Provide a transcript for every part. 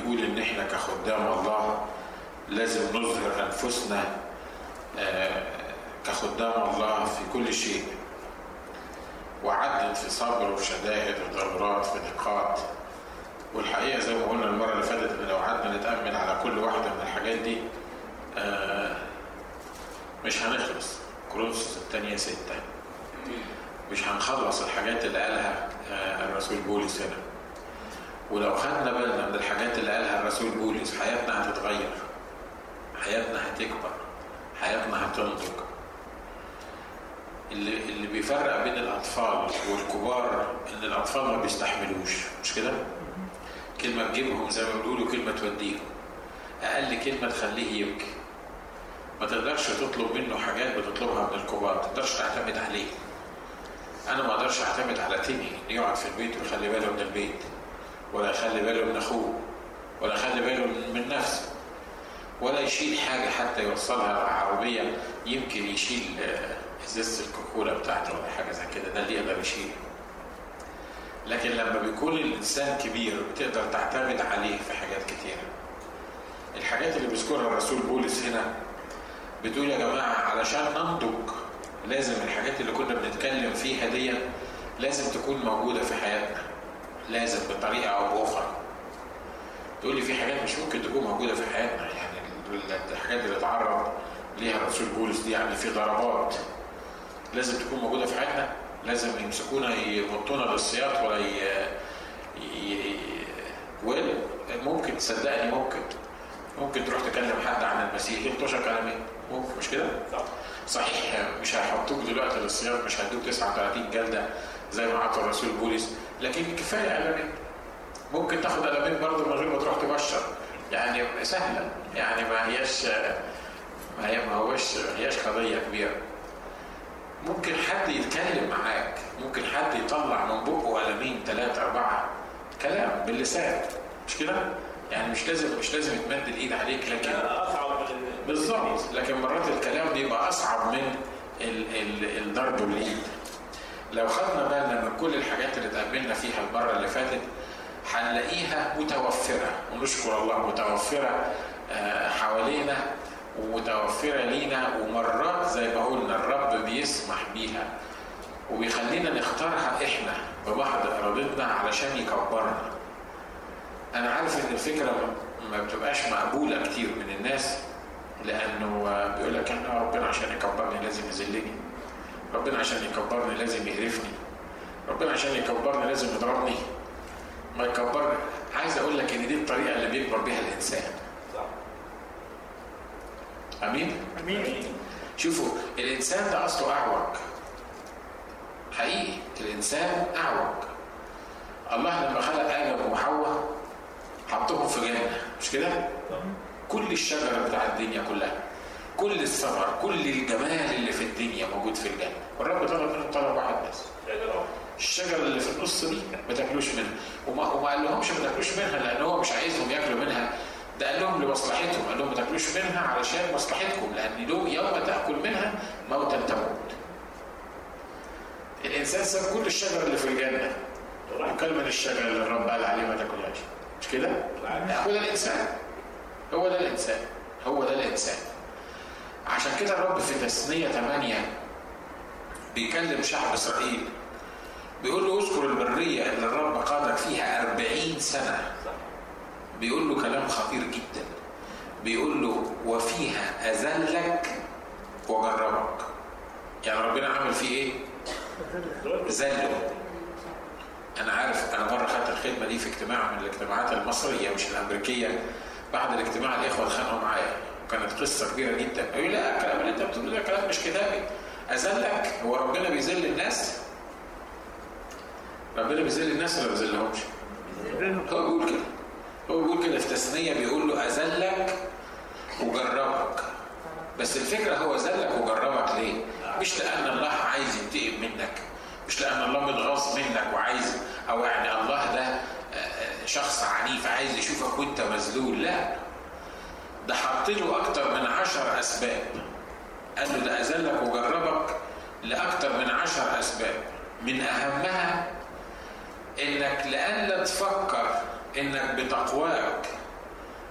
بيقول ان احنا كخدام الله لازم نظهر انفسنا آه، كخدام الله في كل شيء وعدت في صبر وشدائد وضرورات في نقاط والحقيقه زي ما قلنا المره اللي فاتت ان لو قعدنا نتامل على كل واحده من الحاجات دي آه، مش هنخلص كورنثوس الثانيه سته مش هنخلص الحاجات اللي قالها آه، الرسول بولس هنا ولو خدنا بالنا من الحاجات اللي قالها الرسول بولس حياتنا هتتغير حياتنا هتكبر حياتنا هتنضج اللي اللي بيفرق بين الاطفال والكبار ان الاطفال ما بيستحملوش مش كده؟ كلمه تجيبهم زي ما بيقولوا كلمه توديهم اقل كلمه تخليه يبكي ما تقدرش تطلب منه حاجات بتطلبها من الكبار ما تقدرش تعتمد عليه انا ما اقدرش اعتمد على تيمي انه يقعد في البيت ويخلي باله من البيت ولا يخلي باله من اخوه ولا يخلي باله من من نفسه ولا يشيل حاجه حتى يوصلها عربيه يمكن يشيل آه، ازازه الكوكولا بتاعته ولا حاجه زي كده ده اللي يقدر يشيل لكن لما بيكون الانسان كبير بتقدر تعتمد عليه في حاجات كتيره الحاجات اللي بيذكرها الرسول بولس هنا بتقول يا جماعه علشان ننضج لازم الحاجات اللي كنا بنتكلم فيها دي لازم تكون موجوده في حياتنا لازم بطريقه او باخرى تقول لي في حاجات مش ممكن تكون موجوده في حياتنا يعني ال- الحاجات اللي اتعرض ليها الرسول بولس دي يعني في ضربات لازم تكون موجوده في حياتنا لازم يمسكونا يمطونا للسياط ولا ي... ي... وين ممكن صدقني ممكن ممكن تروح تكلم حد عن المسيح يلطشك كلام ايه؟ ممكن مش كده؟ صحيح مش هيحطوك دلوقتي للصيام مش هيدوك 39 جلده زي ما عطى الرسول بولس لكن كفايه قلمين ممكن تاخد قلمين برضه من غير ما تروح تبشر يعني سهله يعني ما هياش ما هي ما هوش ما هياش قضيه كبيره ممكن حد يتكلم معاك ممكن حد يطلع من بقه قلمين ثلاثة أربعة كلام باللسان مش كده؟ يعني مش لازم مش لازم يتمد الإيد عليك لكن اصعب من بالظبط لكن مرات الكلام بيبقى اصعب من ال ال الضرب بالايد لو خدنا بالنا من كل الحاجات اللي اتقابلنا فيها المره اللي فاتت هنلاقيها متوفره ونشكر الله متوفره آه، حوالينا ومتوفره لينا ومرات زي ما قلنا الرب بيسمح بيها وبيخلينا نختارها احنا ببعض ارادتنا علشان يكبرنا انا عارف ان الفكره ما بتبقاش مقبوله كتير من الناس لانه بيقول لك انا ربنا عشان يكبرني لازم يذلني ربنا عشان يكبرني لازم يهرفني ربنا عشان يكبرني لازم يضربني ما يكبرني عايز اقول لك ان دي الطريقه اللي بيكبر بيها الانسان صح امين امين شوفوا الانسان ده اصله اعوج حقيقي الانسان اعوج الله لما خلق ادم وحواء حطهم في جنه مش كده كل الشجره بتاع الدنيا كلها كل الثمر كل الجمال اللي في الدنيا موجود في الجنه والرب طلب منهم طلب واحد بس الشجره اللي في النص دي ما تاكلوش منها وما وما قال لهمش ما تاكلوش منها لان هو مش عايزهم ياكلوا منها ده قال لهم لمصلحتهم قال لهم ما تاكلوش منها علشان مصلحتكم لان لو يوم تاكل منها موتا تموت الانسان ساب كل الشجر اللي في الجنه وكل من الشجر اللي الرب قال عليه ما تاكلهاش مش كده؟ هو ده الانسان هو ده الانسان هو ده الانسان عشان كده الرب في تثنيه 8 بيكلم شعب اسرائيل بيقول له اذكر البريه اللي الرب قادك فيها 40 سنه بيقول له كلام خطير جدا بيقول له وفيها اذلك وجربك يعني ربنا عمل فيه ايه؟ ذله انا عارف انا مره خدت الخدمه دي في اجتماع من الاجتماعات المصريه مش الامريكيه بعد الاجتماع الاخوه اتخانقوا معايا وكانت قصه كبيره جدا يقول لي لا الكلام اللي انت بتقوله ده كلام مش كتابي اذلك هو ربنا بيذل الناس ربنا بيذل الناس ولا ما بيذلهمش هو بيقول كده هو بيقول كده في تثنيه بيقول له اذلك وجربك بس الفكره هو ذلك وجربك ليه؟ مش لان الله عايز ينتقم منك مش لان الله متغاظ منك وعايز او يعني الله ده آه، شخص عنيف عايز يشوفك وانت مذلول لا ده حط له اكتر من عشر اسباب قال له ده اذلك وجربك لاكتر من عشر اسباب من اهمها انك لألا تفكر انك بتقواك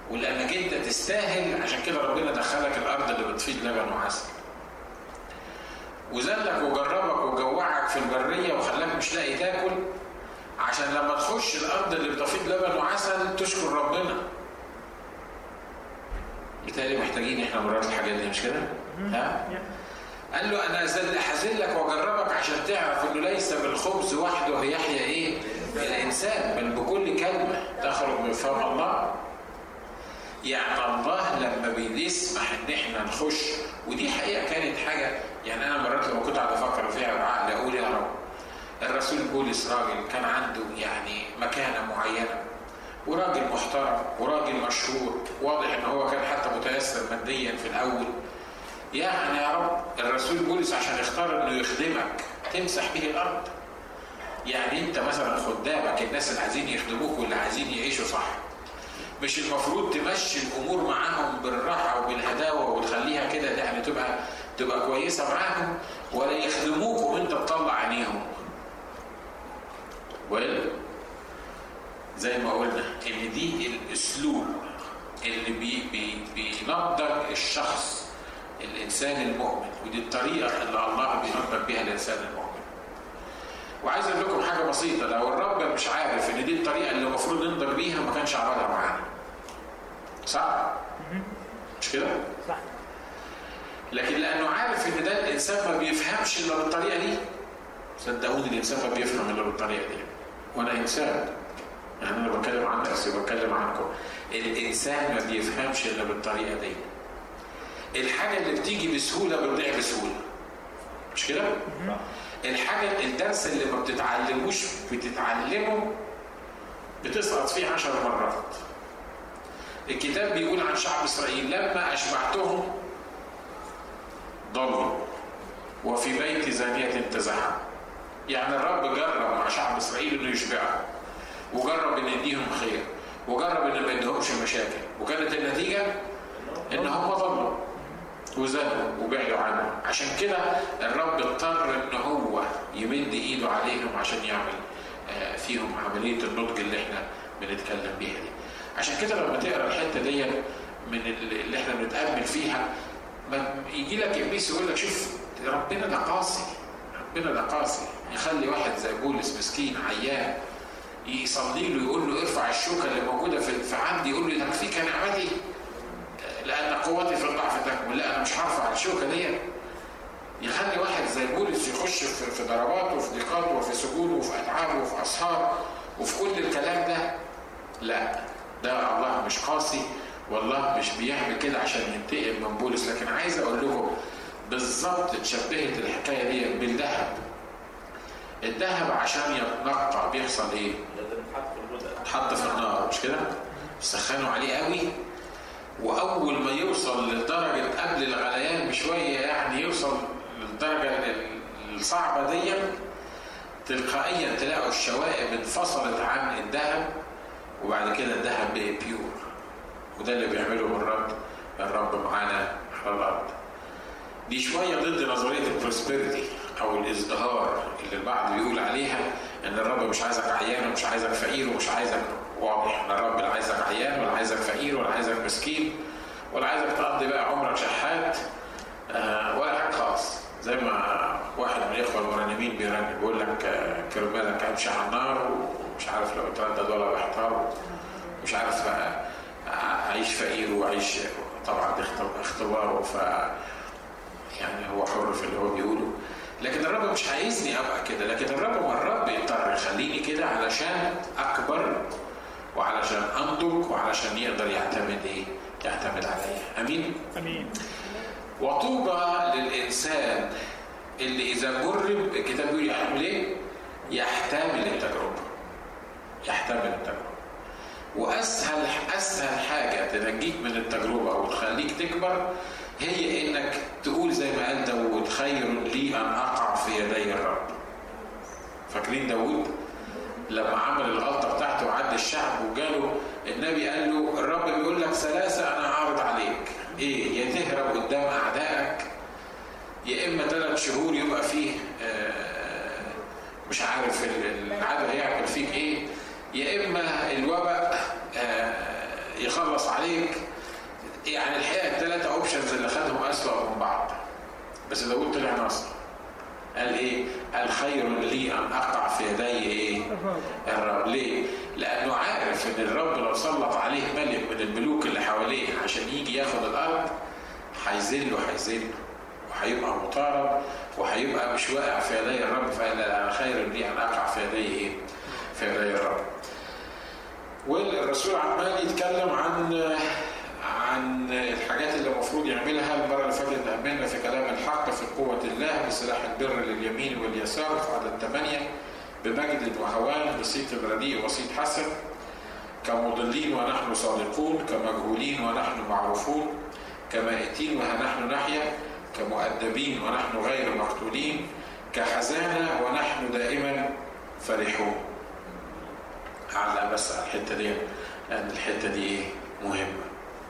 ولانك انت تستاهل عشان كده ربنا دخلك الارض اللي بتفيض لبن وعسل وذلك وجربك وجوعك في البريه وخلاك مش لاقي تاكل عشان لما تخش الارض اللي بتفيض لبن وعسل تشكر ربنا بالتالي محتاجين احنا مرات الحاجات دي مش كده؟ ها؟ قال له انا احزلك واجربك عشان تعرف انه ليس بالخبز وحده يحيا ايه؟ الانسان بل بكل كلمه تخرج من فم الله. يعني الله لما بيسمح ان احنا نخش ودي حقيقه كانت حاجه يعني انا مرات لما كنت قاعد افكر فيها بعقل اقول يا رب الرسول بولس راجل كان عنده يعني مكانه معينه وراجل محترم وراجل مشهور واضح ان هو كان حتى متيسر ماديا في الاول يعني يا رب الرسول بولس عشان يختار انه يخدمك تمسح به الارض يعني انت مثلا خدامك الناس اللي عايزين يخدموك واللي عايزين يعيشوا صح مش المفروض تمشي الامور معاهم بالراحه وبالهداوه وتخليها كده يعني تبقى تبقى كويسه معاهم ولا يخدموك وانت تطلع عينيهم ولا زي ما قلنا ان دي الاسلوب اللي بي بي بينضج الشخص الانسان المؤمن ودي الطريقه اللي الله بينضج بيها الانسان المؤمن وعايز اقول لكم حاجه بسيطه لو الرب مش عارف ان دي الطريقه اللي المفروض ننضج بيها ما كانش عملها معانا صح مش كده صح لكن لانه عارف ان ده الانسان ما بيفهمش الا بالطريقه دي صدقوني الانسان ما بيفهم الا بالطريقه دي وانا انسان يعني انا بتكلم عن نفسي وبتكلم عنكم الانسان ما بيفهمش الا بالطريقه دي الحاجه اللي بتيجي بسهوله بتضيع بسهوله مش كده الحاجه الدرس اللي ما بتتعلموش بتتعلمه بتسقط فيه عشر مرات الكتاب بيقول عن شعب اسرائيل لما اشبعتهم ضلوا وفي بيت زانية تزعم يعني الرب جرب مع شعب اسرائيل انه يشبعهم وجرب ان يديهم خير وجرب ان ما يديهمش مشاكل وكانت النتيجه ان هم ضلوا وزادوا وبعدوا عنه عشان كده الرب اضطر ان هو يمد ايده عليهم عشان يعمل فيهم عمليه النضج اللي احنا بنتكلم بيها دي عشان كده لما تقرا الحته دي من اللي احنا بنتامل فيها ما يجي لك ابليس يقول لك شوف ربنا ده قاسي ربنا ده قاسي يخلي واحد زي بولس مسكين عيان يصلي له يقول له ارفع الشوكه اللي موجوده في في عندي يقول له تكفيك نعمتي لان قوتي في الضعف تكمل لا انا مش هرفع الشوكه دي يخلي واحد زي بولس يخش في, في ضربات وفي ضيقات وفي سجون وفي اتعاب وفي اسهار وفي كل الكلام ده لا ده الله مش قاسي والله مش بيعمل كده عشان ينتقم من بولس لكن عايز اقول لكم بالظبط اتشبهت الحكايه دي بالذهب الذهب عشان يتنقى بيحصل ايه؟ لازم يتحط في الجزء يتحط في النار مش كده؟ يسخنوا عليه قوي واول ما يوصل لدرجه قبل الغليان بشويه يعني يوصل للدرجه الصعبه دي تلقائيا تلاقوا الشوائب انفصلت عن الذهب وبعد كده الذهب بقى بيور وده اللي بيعمله الرب الرب معانا على الارض دي شويه ضد نظريه البروسبرتي او الازدهار اللي البعض بيقول عليها ان الرب مش عايزك عيان ومش عايزك فقير ومش عايزك واضح ان الرب لا عايزك عيان ولا عايزك فقير ولا عايزك مسكين ولا عايزك تقضي بقى عمرك شحات آه ولا حاجه خالص زي ما واحد من الاخوه المرنمين بيرنم بيقول لك آه كرمالك امشي على النار ومش عارف لو اتردد ولا بحتار مش عارف آه اعيش فقير واعيش طبعا ده اختباره ف يعني هو حر في اللي هو بيقوله لكن الرب مش عايزني ابقى كده لكن الرب هو الرب يضطر يخليني كده علشان اكبر وعلشان انضج وعلشان يقدر يعتمد ايه؟ يعتمد عليا امين؟ امين وطوبى للانسان اللي اذا جرب الكتاب بيقول يعمل ايه؟ يحتمل التجربه يحتمل التجربه واسهل اسهل حاجه تنجيك من التجربه وتخليك تكبر هي انك تقول زي ما قال داود خير لي ان اقع في يدي الرب فاكرين داود لما عمل الغلطه بتاعته وعد الشعب وجاله النبي قال له الرب بيقول لك ثلاثه انا عارض عليك ايه يا تهرب قدام اعدائك يا اما ثلاث شهور يبقى فيه آه مش عارف العدو هيعمل فيك ايه يا اما الوباء آه يخلص عليك يعني الحقيقه الثلاثه اوبشنز اللي خدهم اسوأ من بعض بس داوود طلع ناصر قال ايه؟ قال خير لي ان اقع في يدي ايه؟ الرب ليه؟ لانه عارف ان الرب لو سلط عليه ملك من الملوك اللي حواليه عشان يجي ياخد الارض هيذله هيذله وهيبقى مطارد وهيبقى مش واقع في يدي الرب فقال خير لي ان اقع في يدي ايه؟ في يدي الرب. والرسول عمال يتكلم عن عن الحاجات اللي المفروض يعملها المره اللي فاتت نأملنا في كلام الحق في قوه الله بسلاح البر لليمين واليسار في عدد ثمانيه بمجد وهوان بصيت رديء وصيت حسن كمضلين ونحن صادقون كمجهولين ونحن معروفون كمائتين وها نحن نحيا كمؤدبين ونحن غير مقتولين كحزانة ونحن دائما فرحون علق بس على الحتة دي لأن الحتة دي مهمة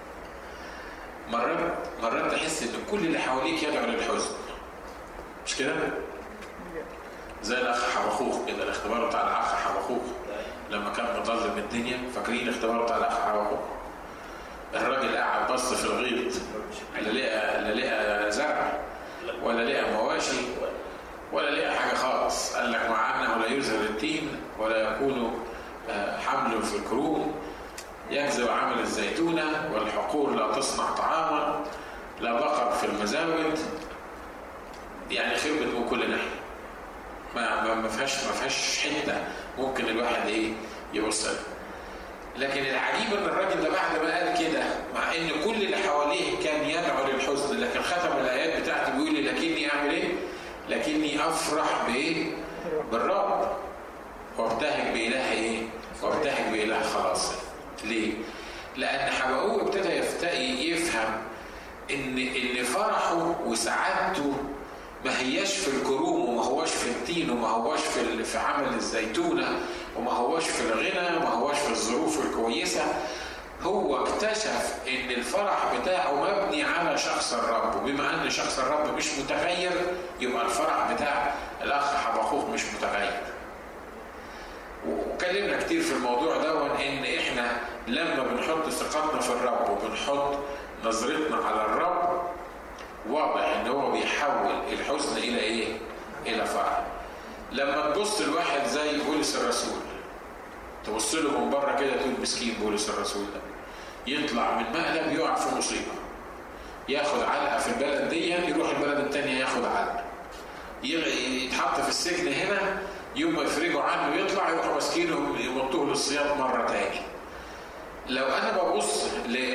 مرات مرات تحس ان كل اللي حواليك يدعو للحزن مش كده؟ زي الاخ حبخوخ كده الاختبار بتاع الاخ حبخوخ لما كان مظلم الدنيا فاكرين الاختبار بتاع الاخ حبخوخ الراجل قاعد بص في الغيط لا لقى لا لقى زرع ولا لقى مواشي ولا لقى حاجه خالص قال لك مع انه لا يزهر التين ولا يكون حمل في الكروم يكذب عمل الزيتونة والحقول لا تصنع طعاما لا بقر في المزاود يعني خربت من كل ناحية ما ما فيهاش ما فيهاش حتة ممكن الواحد ايه يبص لكن العجيب ان الراجل ده بعد ما قال كده مع ان كل اللي حواليه كان يدعو للحزن لكن ختم الايات بتاعته بيقول لي لكني اعمل ايه؟ لكني افرح بايه؟ بالرب وابتهج باله ايه؟ وابتهج باله خلاصي ليه؟ لأن حبقوق ابتدى يفتقي يفهم إن إن فرحه وسعادته ما هياش في الكروم وما هواش في التين وما هواش في في عمل الزيتونة وما هواش في الغنى وما هواش في الظروف الكويسة هو اكتشف ان الفرح بتاعه مبني على شخص الرب وبما ان شخص الرب مش متغير يبقى الفرح بتاع الاخ حبقوق مش متغير وكلمنا كتير في الموضوع ده ان احنا لما بنحط ثقتنا في الرب وبنحط نظرتنا على الرب واضح ان هو بيحول الحزن الى ايه؟ الى فرح. لما تبص لواحد زي بولس الرسول تبص له من بره كده تقول مسكين بولس الرسول ده يطلع من مقلب يقع في مصيبه ياخد علقه في البلد دي يروح البلد الثانيه ياخد علقه يتحط في السجن هنا يوم ما يفرجوا عنه يطلع يروح ماسكينه يمطوه للصياد مره تاني. لو انا ببص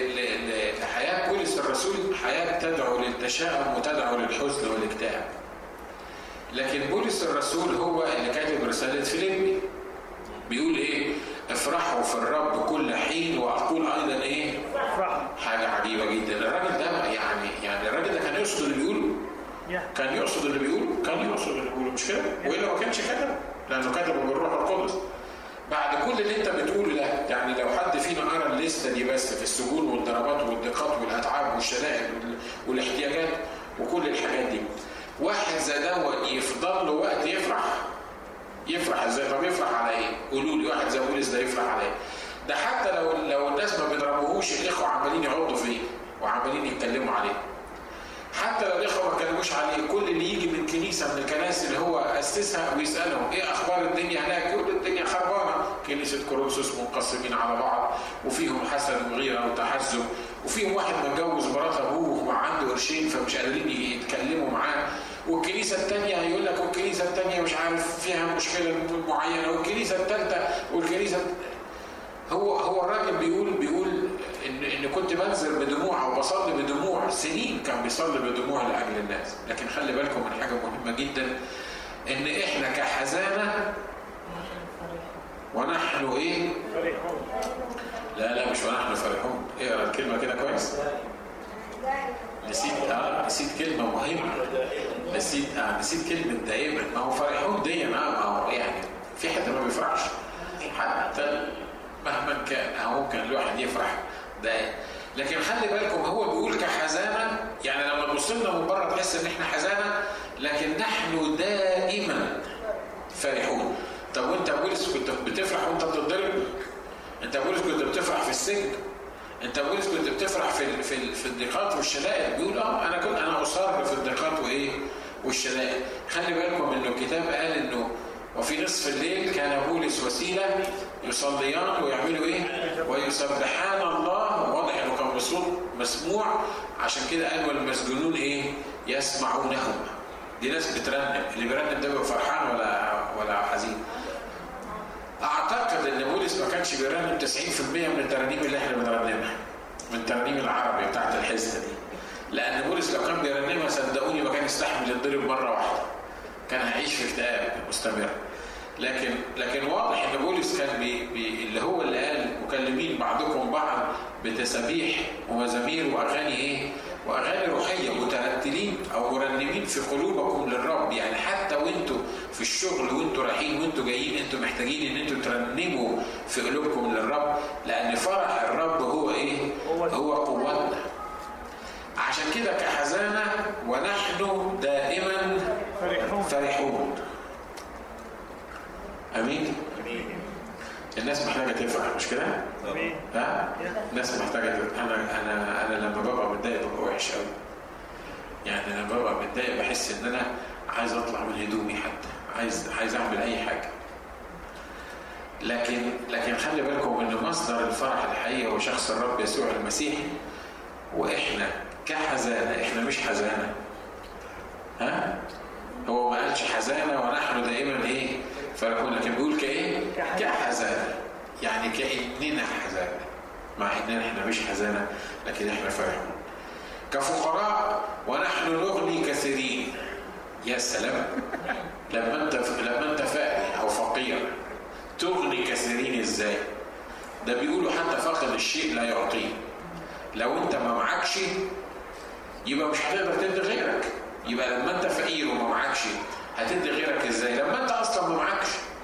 لحياه بولس الرسول حياه تدعو للتشاؤم وتدعو للحزن والاكتئاب. لكن بولس الرسول هو اللي كاتب رساله فيليبي. بيقول ايه؟ افرحوا في الرب كل حين واقول ايضا ايه؟ حاجه عجيبه جدا، الراجل ده يعني يعني الراجل ده كان يقصد اللي بيقوله. كان يقصد اللي بيقوله كان يقصد اللي بيقوله مش كده والا ما كانش كتب لانه كتبه بالروح القدس بعد كل اللي انت بتقوله ده يعني لو حد فينا قرا الليسته دي بس في السجون والضربات والضيقات والاتعاب والشدائد والاحتياجات وكل الحاجات دي واحد زي دوت يفضل له وقت يفرح يفرح ازاي طب يفرح على ايه؟ قولوا لي واحد زي بولس ده يفرح على ايه؟ ده حتى لو لو الناس ما بيضربوهوش الاخوه عمالين يعضوا فيه وعمالين يتكلموا عليه حتى لو الاخوه ما اتكلموش عليه كل اللي يجي من كنيسه من الكنائس اللي هو اسسها ويسالهم ايه اخبار الدنيا هناك يقول الدنيا خربانه كنيسه كورنثوس منقسمين على بعض وفيهم حسد وغيره وتحزب وفيهم واحد متجوز مرات ابوه وعنده قرشين فمش قادرين يتكلموا معاه والكنيسه الثانيه هيقول لك والكنيسه الثانيه مش عارف فيها مشكله معينه والكنيسه الثالثه والكنيسه هو هو الراجل بيقول بيقول ان ان كنت بنزل بدموع او بصلي بدموع سنين كان بيصلي بدموع لاجل الناس لكن خلي بالكم من حاجه مهمه جدا ان احنا كحزانه ونحن ايه؟ لا لا مش ونحن فرحون اقرا الكلمه كده كويس نسيت اه نسيت كلمه مهمه نسيت اه نسيت كلمه دائما ما هو فرحون دي ما هو يعني في حد ما بيفرحش حتى مهما كان اهو ممكن الواحد يفرح دائما لكن خلي بالكم هو بيقول كحزانه يعني لما تبص لنا من بره تحس ان احنا حزانه لكن نحن دائما فرحون طب وانت بولس كنت بتفرح وانت بتتضرب؟ انت بولس كنت بتفرح في السجن انت بولس كنت بتفرح في في في الضيقات والشدائد بيقول اه انا كنت انا اصر في الضيقات وايه والشدائد خلي بالكم انه الكتاب قال انه وفي نصف الليل كان بولس وسيله يصليان ويعملوا ايه؟ ويسبحان الله واضح انه كان بصوت مسموع عشان كده قال والمسجونون ايه؟ يسمعونهم دي ناس بترنم اللي بيرنم ده بيبقى فرحان ولا ولا حزين اعتقد ان بولس ما كانش بيرنم 90% من الترانيم اللي احنا بنرنمها من الترانيم العربي بتاعت الحزه دي لان بولس لو كان بيرنمها صدقوني ما كان يستحمل يتضرب مره واحده كان هيعيش في اكتئاب مستمر لكن لكن واضح ان بولس كان بي بي اللي هو اللي قال مكلمين بعضكم بعض بتسابيح ومزامير واغاني ايه؟ واغاني روحيه مترتلين او مرنمين في قلوبكم للرب يعني حتى وانتوا في الشغل وانتوا رايحين وانتوا جايين انتوا محتاجين ان انتوا ترنموا في قلوبكم للرب لان فرح الرب هو ايه؟ هو قوتنا. عشان كده كحزانه ونحن دائما فرحون فرحون امين؟ الناس محتاجه تفرح مش كده؟ ها؟ الناس محتاجه تفرح. انا انا انا لما ببقى متضايق ببقى وحش قوي. يعني لما ببقى متضايق بحس ان انا عايز اطلع من هدومي حتى، عايز عايز اعمل اي حاجه. لكن لكن خلي بالكم ان مصدر الفرح الحقيقي هو شخص الرب يسوع المسيح واحنا كحزانه احنا مش حزانه. ها؟ هو ما قالش حزانه ونحن دائما ايه؟ فرحون لكن بيقول كايه؟ كحزانه يعني كاننا حزانه مع اننا احنا مش حزانه لكن احنا فرحون كفقراء ونحن نغني كثيرين يا سلام لما انت لما انت فقري او فقير تغني كثيرين ازاي؟ ده بيقولوا حتى فاقد الشيء لا يعطيه لو انت ما معكش يبقى مش هتقدر تدي غيرك يبقى لما انت فقير وما معكش هتدي غيرك ازاي لما انت اصلا ما معكش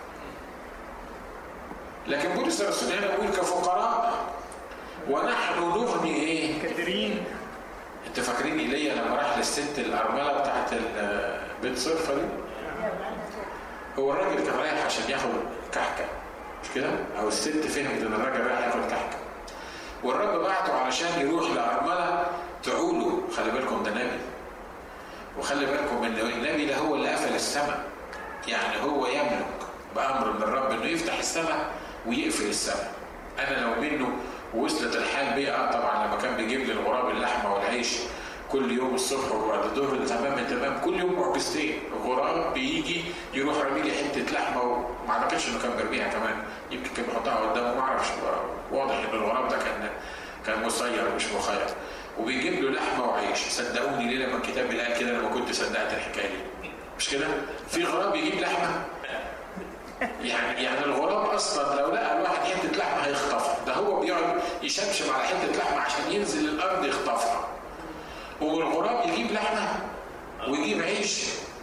لكن بولس الرسول هنا بيقول كفقراء ونحن نغني ايه كثيرين انت فاكرين ايليا لما راح للست الارمله بتاعت بيت صرفه دي هو الراجل كان رايح عشان ياخد كحكه مش كده او الست فهمت ان الراجل رايح ياخد كحكه والرب بعته علشان يروح لارمله تعوله خلي بالكم ده نبي وخلي بالكم ان النبي ده هو اللي قفل السماء يعني هو يملك بامر من الرب انه يفتح السماء ويقفل السماء انا لو منه وصلت الحال بيه اه طبعا لما كان بيجيب لي الغراب اللحمه والعيش كل يوم الصبح وبعد الظهر تمام تمام كل يوم معجزتين غراب بيجي يروح رامي لي حته لحمه وما اعتقدش انه كان بيرميها كمان يمكن كان بيحطها قدامه ما اعرفش واضح ان الغراب ده كان كان مسير مش مخير وبيجيب له لحمه وعيش صدقوني ليه لما الكتاب قال كده انا ما كنت صدقت الحكايه دي مش كده في غراب يجيب لحمه يعني يعني الغراب اصلا لو لقى الواحد حته لحمه هيخطفها ده هو بيقعد يشمشم على حته لحمه عشان ينزل الارض يخطفها والغراب يجيب لحمه ويجيب عيش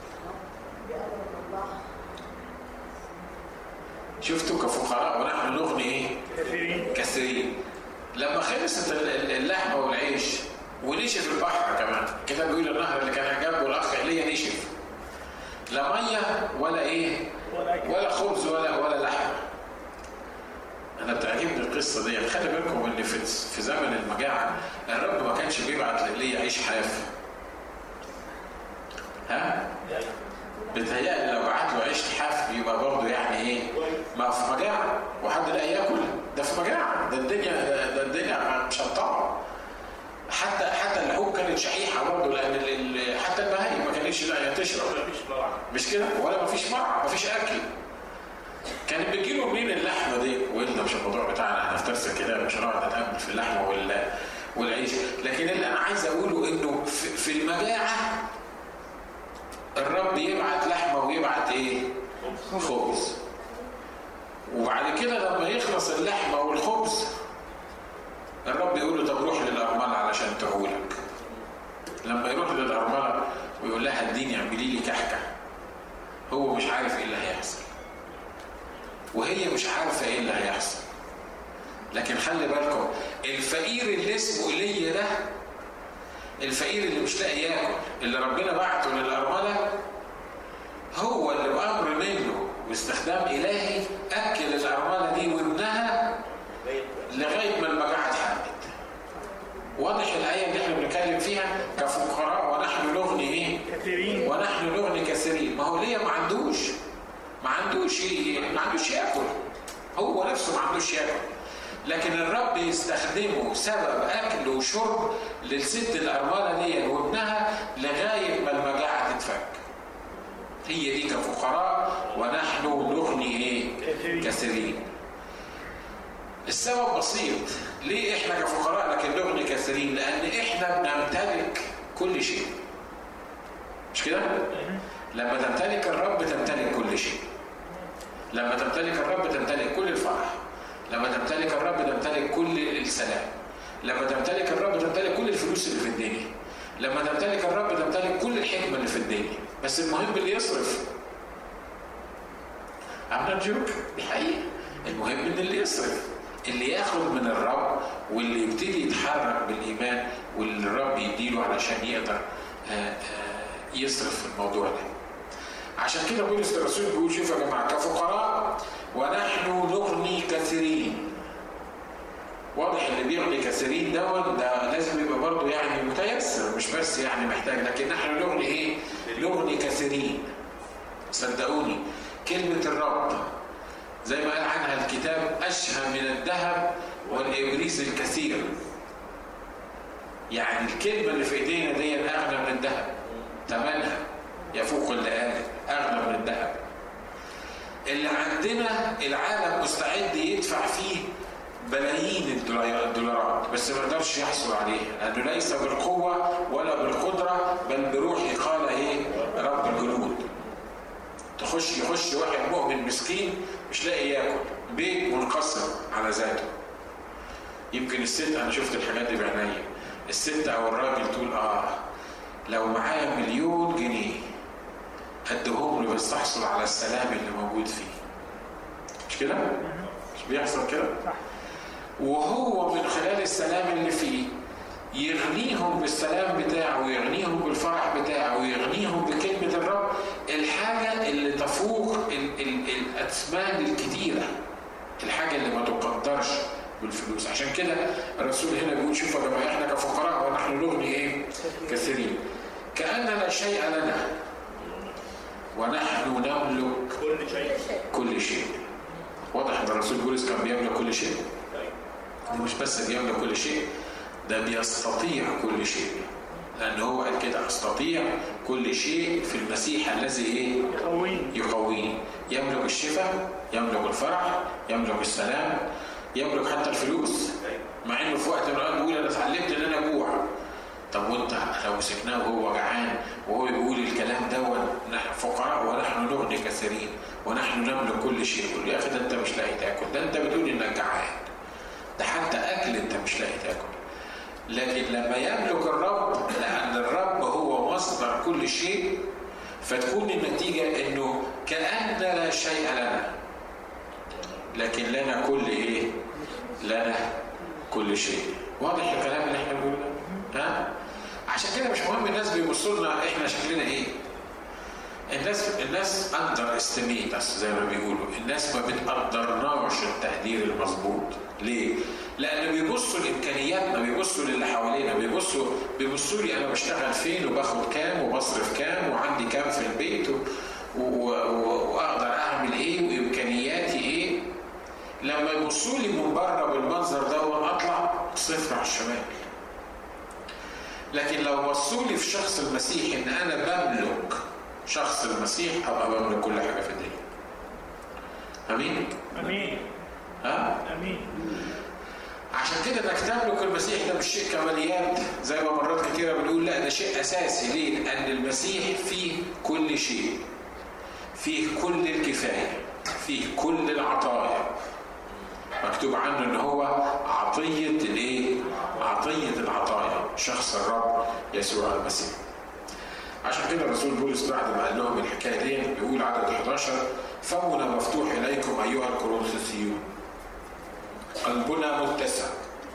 شفتوا كفقراء ونحن نغني ايه؟ كثيرين كثيرين لما خلصت اللحمه والعيش ونشف البحر كمان كده بيقول النهر اللي كان جنبه الاخ ايليا نشف لا ميه ولا ايه ولا خبز ولا ولا لحمه انا بتعجبني القصه دي خلي بالكم ان في في زمن المجاعه الرب ما كانش بيبعت لايليا عيش حاف ها بتهيألي لو بعت له عيش حاف يبقى برضه يعني ايه ما في مجاعه وحد لا ياكل ده في مجاعه ده الدنيا ده, ده الدنيا مشطبه حتى حتى اللحوم كانت شحيحه برضه لان ال- ال- حتى البهايم ما كانتش لاقيه تشرب مش كده ولا ما فيش مرعى ما فيش اكل كانت بتجيله منين اللحمه دي وإلا مش الموضوع بتاعنا احنا في درس كده مش هنقعد نتامل في اللحمه وال والعيش لكن اللي انا عايز اقوله انه في, في المجاعه الرب يبعت لحمه ويبعت ايه؟ خبز وبعد كده لما يخلص اللحمه والخبز الرب يقول له طب روح للارمله علشان تعولك لما يروح للارمله ويقول لها اديني اعملي لي كحكه هو مش عارف ايه اللي هيحصل وهي مش عارفه ايه اللي هيحصل لكن خلي بالكم الفقير اللي اسمه ايليا ده الفقير اللي مش لاقي ياكل اللي ربنا بعته للارمله هو اللي بامر منه باستخدام الهي اكل الارمله دي وابنها لغايه ما المجاعه اتحلت واضح الايه اللي احنا بنتكلم فيها كفقراء ونحن نغني ايه؟ كثيرين ونحن نغني كثيرين ما هو ليه ما عندوش ما عندوش ما عندوش ياكل هو نفسه ما عندوش ياكل لكن الرب يستخدمه سبب اكل وشرب للست الارمله دي وابنها لغايه ما المجاعه تتفك هي دي كفقراء ونحن نغني ايه كثيرين السبب بسيط ليه احنا كفقراء لكن نغني كثيرين لان احنا بنمتلك كل شيء مش كده لما تمتلك الرب تمتلك كل شيء لما تمتلك الرب تمتلك كل الفرح لما تمتلك الرب تمتلك كل السلام لما تمتلك الرب تمتلك كل الفلوس اللي في الدنيا لما تمتلك الرب تمتلك كل الحكمه اللي في الدنيا بس المهم اللي يصرف عم جوك دي حقيقه المهم ان اللي يصرف اللي ياخد من الرب واللي يبتدي يتحرك بالايمان واللي الرب يديله علشان يقدر آآ آآ يصرف في الموضوع ده عشان كده بولس الرسول بيقول شوفوا يا جماعه كفقراء ونحن نغني كثيرين واضح اللي بيغني كثيرين دون ده لازم يبقى برضه يعني متيسر مش بس يعني محتاج لكن نحن نغني ايه؟ نغني كثيرين صدقوني كلمة الرب زي ما قال عنها الكتاب أشهى من الذهب والإبريز الكثير يعني الكلمة اللي في إيدينا دي أغلى من الذهب ثمنها يفوق اللي قال أغلى من الذهب اللي عندنا العالم مستعد يدفع فيه بلايين الدولارات بس ما يقدرش يحصل عليها لانه ليس بالقوه ولا بالقدره بل بروحي قال ايه رب الجنود تخش يخش واحد مؤمن مسكين مش لاقي ياكل بيت منقسم على ذاته يمكن الست انا شفت الحاجات دي بعينيا الست او الراجل تقول اه لو معايا مليون جنيه اديهم له بس احصل على السلام اللي موجود فيه مش كده؟ مش بيحصل كده؟ وهو من خلال السلام اللي فيه يغنيهم بالسلام بتاعه ويغنيهم بالفرح بتاعه ويغنيهم بكلمة الرب الحاجة اللي تفوق ال ال الأثمان الكتيرة الحاجة اللي ما تقدرش بالفلوس عشان كده الرسول هنا بيقول شوفوا يا جماعة احنا كفقراء ونحن نغني ايه؟ كثيرين كأن لا شيء لنا ونحن نملك كل شيء كل شيء واضح ان الرسول بولس كان بيملك كل شيء مش بس بيملك كل شيء ده بيستطيع كل شيء لأن هو قال كده أستطيع كل شيء في المسيح الذي إيه؟ يقويني يقويني يملك الشفاء يملك الفرح يملك السلام يملك حتى الفلوس مع انه في وقت من الاوقات بيقول انا اتعلمت ان انا اجوع طب وانت لو مسكناه وهو جعان وهو بيقول الكلام دون نحن فقراء ونحن نغني كثيرين ونحن نملك كل شيء يقول يا اخي ده انت مش لاقي تاكل ده انت بتقول انك جعان ده حتى اكل انت مش لاقي تاكل لكن لما يملك الرب لان الرب هو مصدر كل شيء فتكون النتيجه انه كان لا شيء لنا لكن لنا كل ايه؟ لنا كل شيء واضح الكلام اللي احنا بنقوله ها؟ عشان كده مش مهم الناس بيبصوا لنا احنا شكلنا ايه؟ الناس الناس اندر استيميت زي ما بيقولوا الناس ما بتقدرناش التقدير المظبوط ليه؟ لان بيبصوا لامكانياتنا بيبصوا للي حوالينا بيبصوا بيبصوا لي انا بشتغل فين وباخد كام وبصرف كام وعندي كام في البيت و... و... و... واقدر اعمل ايه وامكانياتي ايه لما يبصوا لي من بره بالمنظر ده اطلع صفر على الشمال لكن لو بصوا لي في شخص المسيح ان انا بملك شخص المسيح ابقى بملك كل حاجه في الدنيا امين امين ها امين عشان كده انك تملك المسيح ده مش شيء كماليات زي ما مرات كتيره بنقول لا ده شيء اساسي ليه؟ لان المسيح فيه كل شيء فيه كل الكفايه فيه كل العطايا مكتوب عنه ان هو عطيه الايه؟ عطيه العطايا شخص الرب يسوع المسيح. عشان كده الرسول بولس بعد ما قال لهم الحكايه دي بيقول عدد 11 فمنا مفتوح اليكم ايها الكورنثيون قلبنا متسع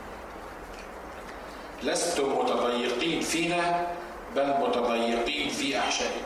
لستم متضيقين فينا بل متضيقين في احشائنا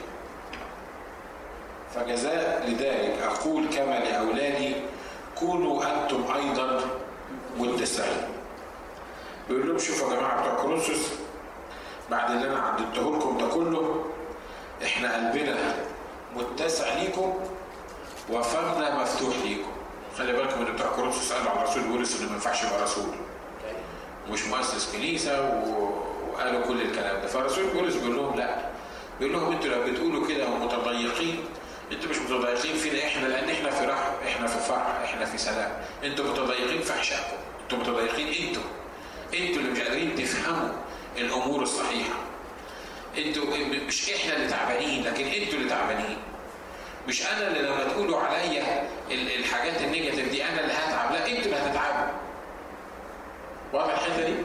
فجزاء لذلك اقول كما لاولادي كونوا انتم ايضا متسعين بيقول لهم شوفوا يا جماعه بتوع كورنثوس بعد اللي انا عددته لكم ده كله احنا قلبنا متسع ليكم وفمنا مفتوح ليكم خلي بالكم ان بتوع كورنثوس قالوا على الرسول بولس انه ما ينفعش يبقى رسول مش مؤسس كنيسه و... وقالوا كل الكلام ده فالرسول بولس بيقول لهم لا بيقول لهم انتوا لو بتقولوا كده ومتضيقين انتوا مش متضايقين فينا احنا لان احنا في رحم احنا في فرح احنا في سلام انتوا متضايقين في احشائكم انتوا متضايقين انتوا انتوا اللي مش قادرين تفهموا الامور الصحيحه انتوا مش احنا اللي تعبانين لكن انتوا اللي تعبانين مش انا اللي لما تقولوا عليا الحاجات النيجاتيف دي انا اللي هتعب لا انتوا اللي هتتعبوا واضح الحته دي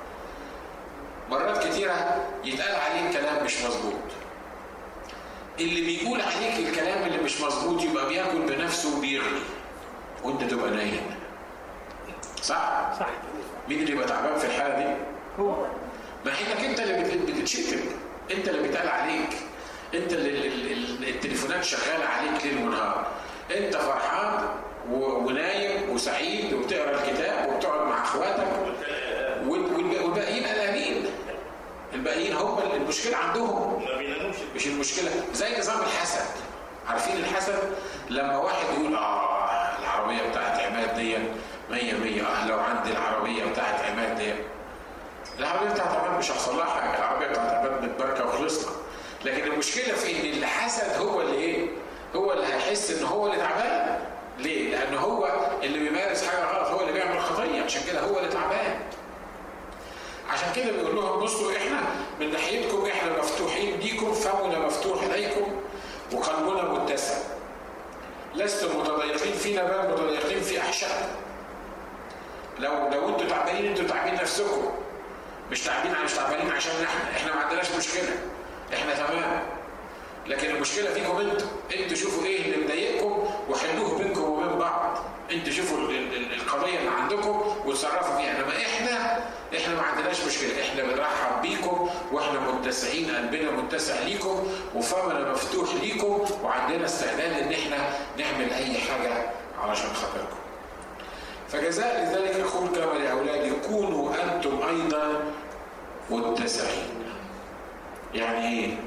مرات كتيره يتقال عليك كلام مش مظبوط اللي بيقول عليك الكلام اللي مش مظبوط يبقى بياكل بنفسه وبيغلي وانت تبقى نايم صح؟ صح مين اللي يبقى تعبان في الحاله دي؟ هو ما انك انت اللي بتتشتم انت اللي بيتقال عليك انت اللي التليفونات شغاله عليك ليل ونهار انت فرحان ونايم وسعيد وبتقرا الكتاب وبتقعد مع اخواتك والباقيين قلقانين الباقيين هم المشكله عندهم ما بيناموش مش المشكله زي نظام الحسد عارفين الحسد لما واحد يقول اه العربيه بتاعت عماد دي 100 100 اه لو عندي العربيه بتاعت عماد دي العربيه بتاعت عماد مش هيحصل لها حاجه العربيه بتاعت عماد متبركه وخلصنا لكن المشكله في ان اللي حسد هو اللي ايه؟ هو اللي هيحس ان هو اللي تعبان ليه؟ لان هو اللي بيمارس حاجه غلط هو اللي بيعمل خطيه عشان كده هو اللي تعبان عشان كده بيقول لهم بصوا احنا من ناحيتكم احنا مفتوحين ليكم فمنا مفتوح اليكم وقلبنا متسع لستم متضايقين فينا بل متضايقين في احشائكم لو لو انتوا تعبانين انتوا تعبين نفسكم مش تعبين مش تعبانين عشان احنا احنا ما عندناش مشكله احنا تمام لكن المشكله فيكم انتوا انتوا شوفوا ايه اللي مضايقكم وحلوه بينكم وبين بعض انتوا شوفوا القضيه اللي عندكم وتصرفوا فيها انما احنا احنا ما عندناش مشكله احنا بنرحب بيكم واحنا متسعين قلبنا متسع ليكم وفمنا مفتوح ليكم وعندنا استعداد ان احنا نعمل اي حاجه علشان خاطركم فجزاء لذلك اقول كما لاولادي كونوا انتم ايضا متسعين يعني ايه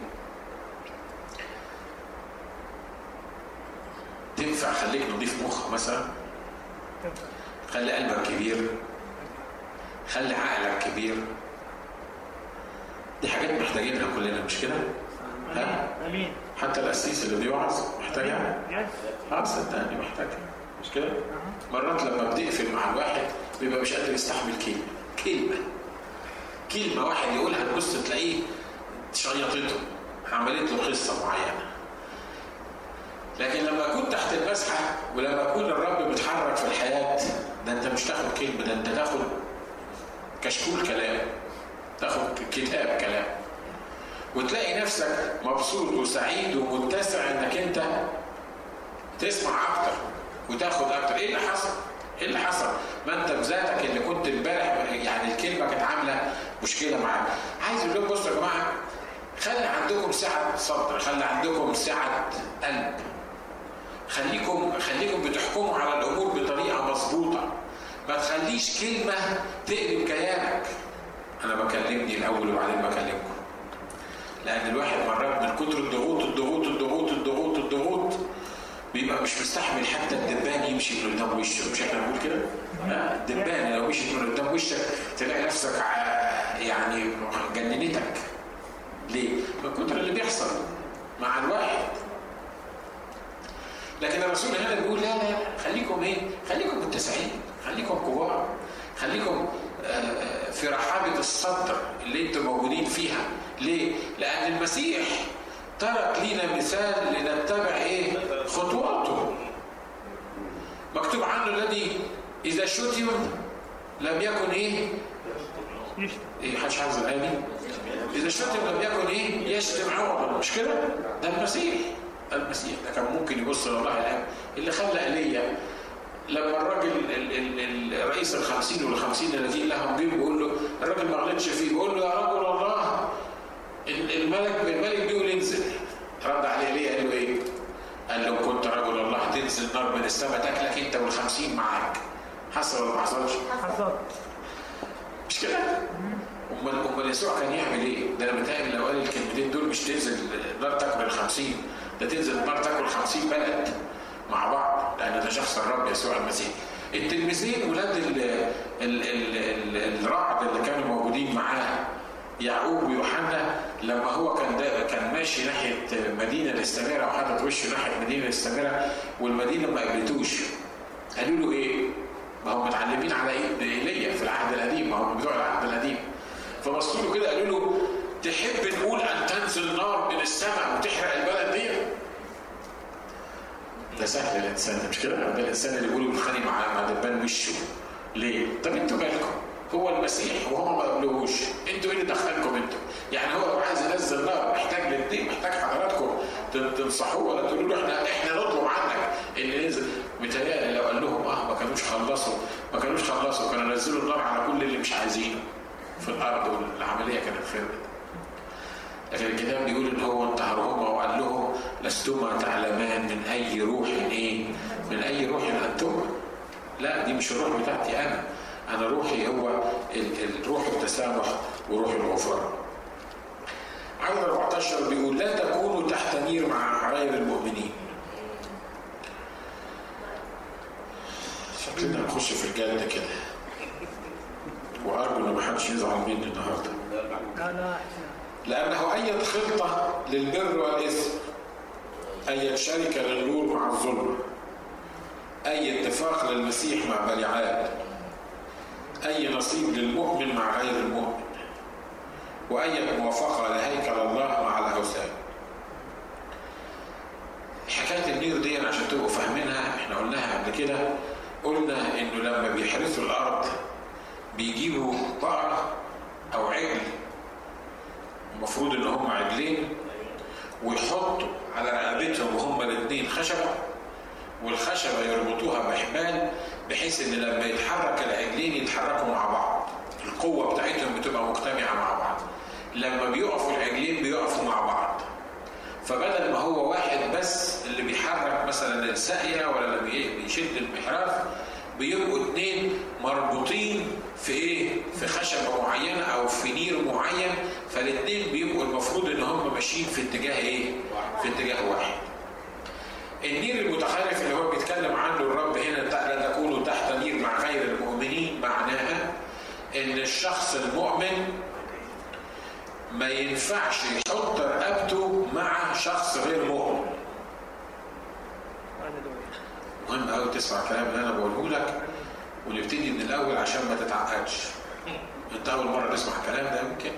تنفع خليك نضيف مخ مثلا خلي قلبك كبير خلي عقلك كبير دي حاجات محتاجينها كلنا مش كده؟ ها؟ امين حتى القسيس اللي بيوعظ محتاجها؟ يس اه صدقني محتاجها مش كده؟ مرات لما بتقفل مع الواحد بيبقى مش قادر يستحمل كلمه كلمه كلمه واحد يقولها تبص تلاقيه شيطته عملت له قصه معينه لكن لما اكون تحت المسحه ولما اكون الرب بيتحرك في الحياه ده انت مش تاخد كلمه ده انت تاخد كشكول كلام تاخد كتاب كلام وتلاقي نفسك مبسوط وسعيد ومتسع انك انت تسمع اكتر وتاخد اكتر ايه اللي حصل؟ ايه اللي حصل؟ ما انت بذاتك اللي كنت امبارح يعني الكلمه كانت عامله مشكله معاك. عايز اقول لكم بصوا يا جماعه خلي عندكم سعه صدر، خلي عندكم سعه قلب. خليكم خليكم بتحكموا على الامور بطريقه مظبوطه. ما تخليش كلمه تقلب كيانك. انا بكلمني الاول وبعدين بكلمكم. لان الواحد مرات من كتر الضغوط الضغوط الضغوط الضغوط الضغوط بيبقى مش مستحمل حتى الدبان يمشي من قدام وشه مش احنا بنقول كده؟ لا الدبان لو مشيت من قدام وشك تلاقي نفسك ع- يعني جننتك ليه؟ من كتر اللي بيحصل مع الواحد لكن الرسول هنا بيقول لا لا خليكم ايه؟ خليكم متسعين خليكم كبار خليكم آه، آه، في رحابة الصدر اللي انتم موجودين فيها ليه؟ لأن المسيح ترك لينا مثال لنتبع ايه؟ خطواته مكتوب عنه الذي إذا شتم لم يكن ايه؟ يشتم ايه محدش حافظ الآية دي؟ إذا شتم لم يكن ايه؟ يشتم عوضا مش كده؟ ده المسيح ده المسيح ده كان ممكن يبص لله الآب اللي خلى ايليا لما الراجل ال- ال- ال- رئيس الخمسين والخمسين الذين لهم بيه بيقول له الراجل ما غلطش فيه بيقول له يا رجل الله ال- الملك الملك بيقول انزل رد عليه ايليا قال له ايه؟ قال له كنت رجل الله تنزل نار من السماء تاكلك انت والخمسين معاك حصل ولا ما حصلش؟ حصل مش كده؟ امال امال يسوع كان يعمل ايه؟ ده انا متهيألي لو قال الكلمتين دول مش تنزل النار تاكل ال 50 ده تنزل النار تاكل 50 بلد مع بعض لان ده شخص الرب يسوع المسيح. التلميذين ولاد ال ال ال ال الرعد اللي كانوا موجودين معاه يعقوب ويوحنا لما هو كان ده كان ماشي ناحيه مدينه الاستمره وحاطط وشه ناحيه مدينه الاستمره والمدينه ما قبلتوش قالوا له ايه؟ ما هم متعلمين على ايه؟ ايليا في العهد القديم ما هم بتوع العهد القديم فبصوا له كده قالوا له تحب نقول ان تنزل نار من السماء وتحرق البلد دي؟ ده سهل الانسان مش كده؟ ده الانسان اللي بيقولوا بيتخانق مع مع دبان وشه ليه؟ طب انتوا مالكم؟ هو المسيح وهم ما قبلوهوش انتوا ايه اللي دخلكم انتوا؟ يعني هو لو عايز ينزل نار محتاج الاثنين محتاج حضراتكم تنصحوه ولا تقولوا له احنا احنا نطلب عنك اللي نزل متهيألي لو قال لهم اه ما كانوش خلصوا ما كانوش خلصوا كانوا نزلوا النار على كل اللي مش عايزينه في الارض والعمليه كانت خربت. لكن الكتاب بيقول ان هو انتهرهما وقال لهم لستما تعلمان من اي روح ايه؟ من اي روح انتما؟ لا دي مش الروح بتاعتي انا انا روحي هو الروح التسامح وروح الغفران. عدد 14 بيقول لا تكونوا تحت نير مع غير المؤمنين. شكلنا نخش في الجد كده. وارجو ان ما حدش يزعل مني النهارده. لا لا لأنه أية خطة للبر والإثم أية شركة للنور مع الظلم أي اتفاق للمسيح مع بليعاد أي نصيب للمؤمن مع غير المؤمن وأي موافقة لهيكل الله مع الأوثان حكاية النير دي عشان تبقوا فاهمينها احنا قلناها قبل كده قلنا انه لما بيحرثوا الارض بيجيبوا بقرة او عجل المفروض ان هم عجلين ويحطوا على رقبتهم وهم الاثنين خشبه والخشبه يربطوها بحبال بحيث ان لما يتحرك العجلين يتحركوا مع بعض القوه بتاعتهم بتبقى مجتمعه مع بعض لما بيقفوا العجلين بيقفوا مع بعض فبدل ما هو واحد بس اللي بيحرك مثلا الساقيه ولا اللي بيشد المحراف بيبقوا اثنين مربوطين في ايه؟ في خشبه معينه او في نير معين فالاثنين بيبقوا المفروض ان هم ماشيين في اتجاه ايه؟ في اتجاه واحد. النير المتخلف اللي هو بيتكلم عنه الرب هنا لا تكونوا تحت نير مع غير المؤمنين معناها ان الشخص المؤمن ما ينفعش يحط رقبته مع شخص غير مؤمن. مهم قوي تسمع الكلام اللي انا بقوله لك ونبتدي من الاول عشان ما تتعقدش. انت اول مره تسمع الكلام ده يمكن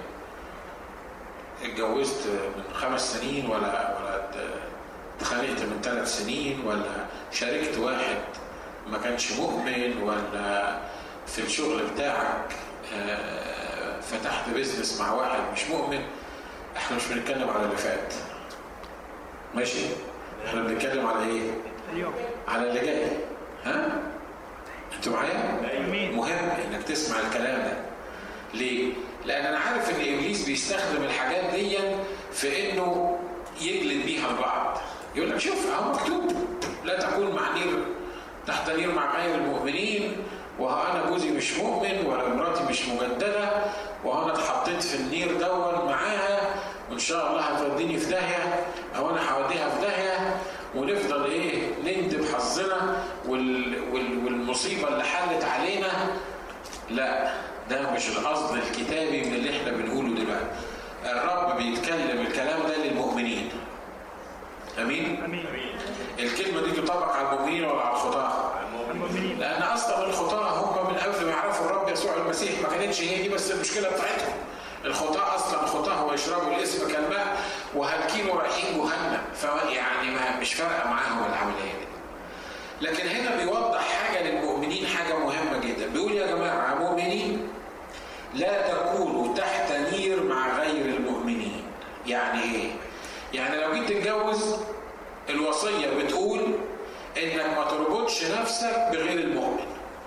اتجوزت من خمس سنين ولا ولا اتخانقت من ثلاث سنين ولا شاركت واحد ما كانش مؤمن ولا في الشغل بتاعك فتحت بيزنس مع واحد مش مؤمن احنا مش بنتكلم على اللي فات ماشي احنا بنتكلم على ايه اليوم على اللي جاي ها انتوا معايا امين مهم انك تسمع الكلام ده ليه لان انا عارف ان ابليس بيستخدم الحاجات دي في انه يجلد بيها البعض يقول لك شوف اهو مكتوب لا تكون مع نير تحت نير مع غير المؤمنين وها انا جوزي مش مؤمن ولا مراتي مش مجدده وانا اتحطيت في النير دون معاها وان شاء الله هتوديني في داهيه او انا هوديها في داهيه ونفضل ايه نندب حظنا وال وال والمصيبه اللي حلت علينا لا ده مش القصد الكتابي من اللي احنا بنقوله دلوقتي الرب بيتكلم الكلام ده للمؤمنين امين امين الكلمه دي تطبق على المؤمنين ولا على الخطاه المؤمنين لان اصلا الخطاه هم من قبل ما يعرفوا الرب يسوع المسيح ما كانتش هي دي بس المشكله بتاعتهم الخطاه اصلا الخطاه ويشربوا الاسم كالماء وهالكين رايحين جهنم فيعني ما مش فارقه معاهم العمليه دي لكن هنا بيوضح حاجه للمؤمنين حاجه مهمه جدا بيقول يا جماعه مؤمنين لا تكونوا تحت نير مع غير المؤمنين يعني ايه يعني لو جيت تتجوز الوصيه بتقول انك ما تربطش نفسك بغير المؤمن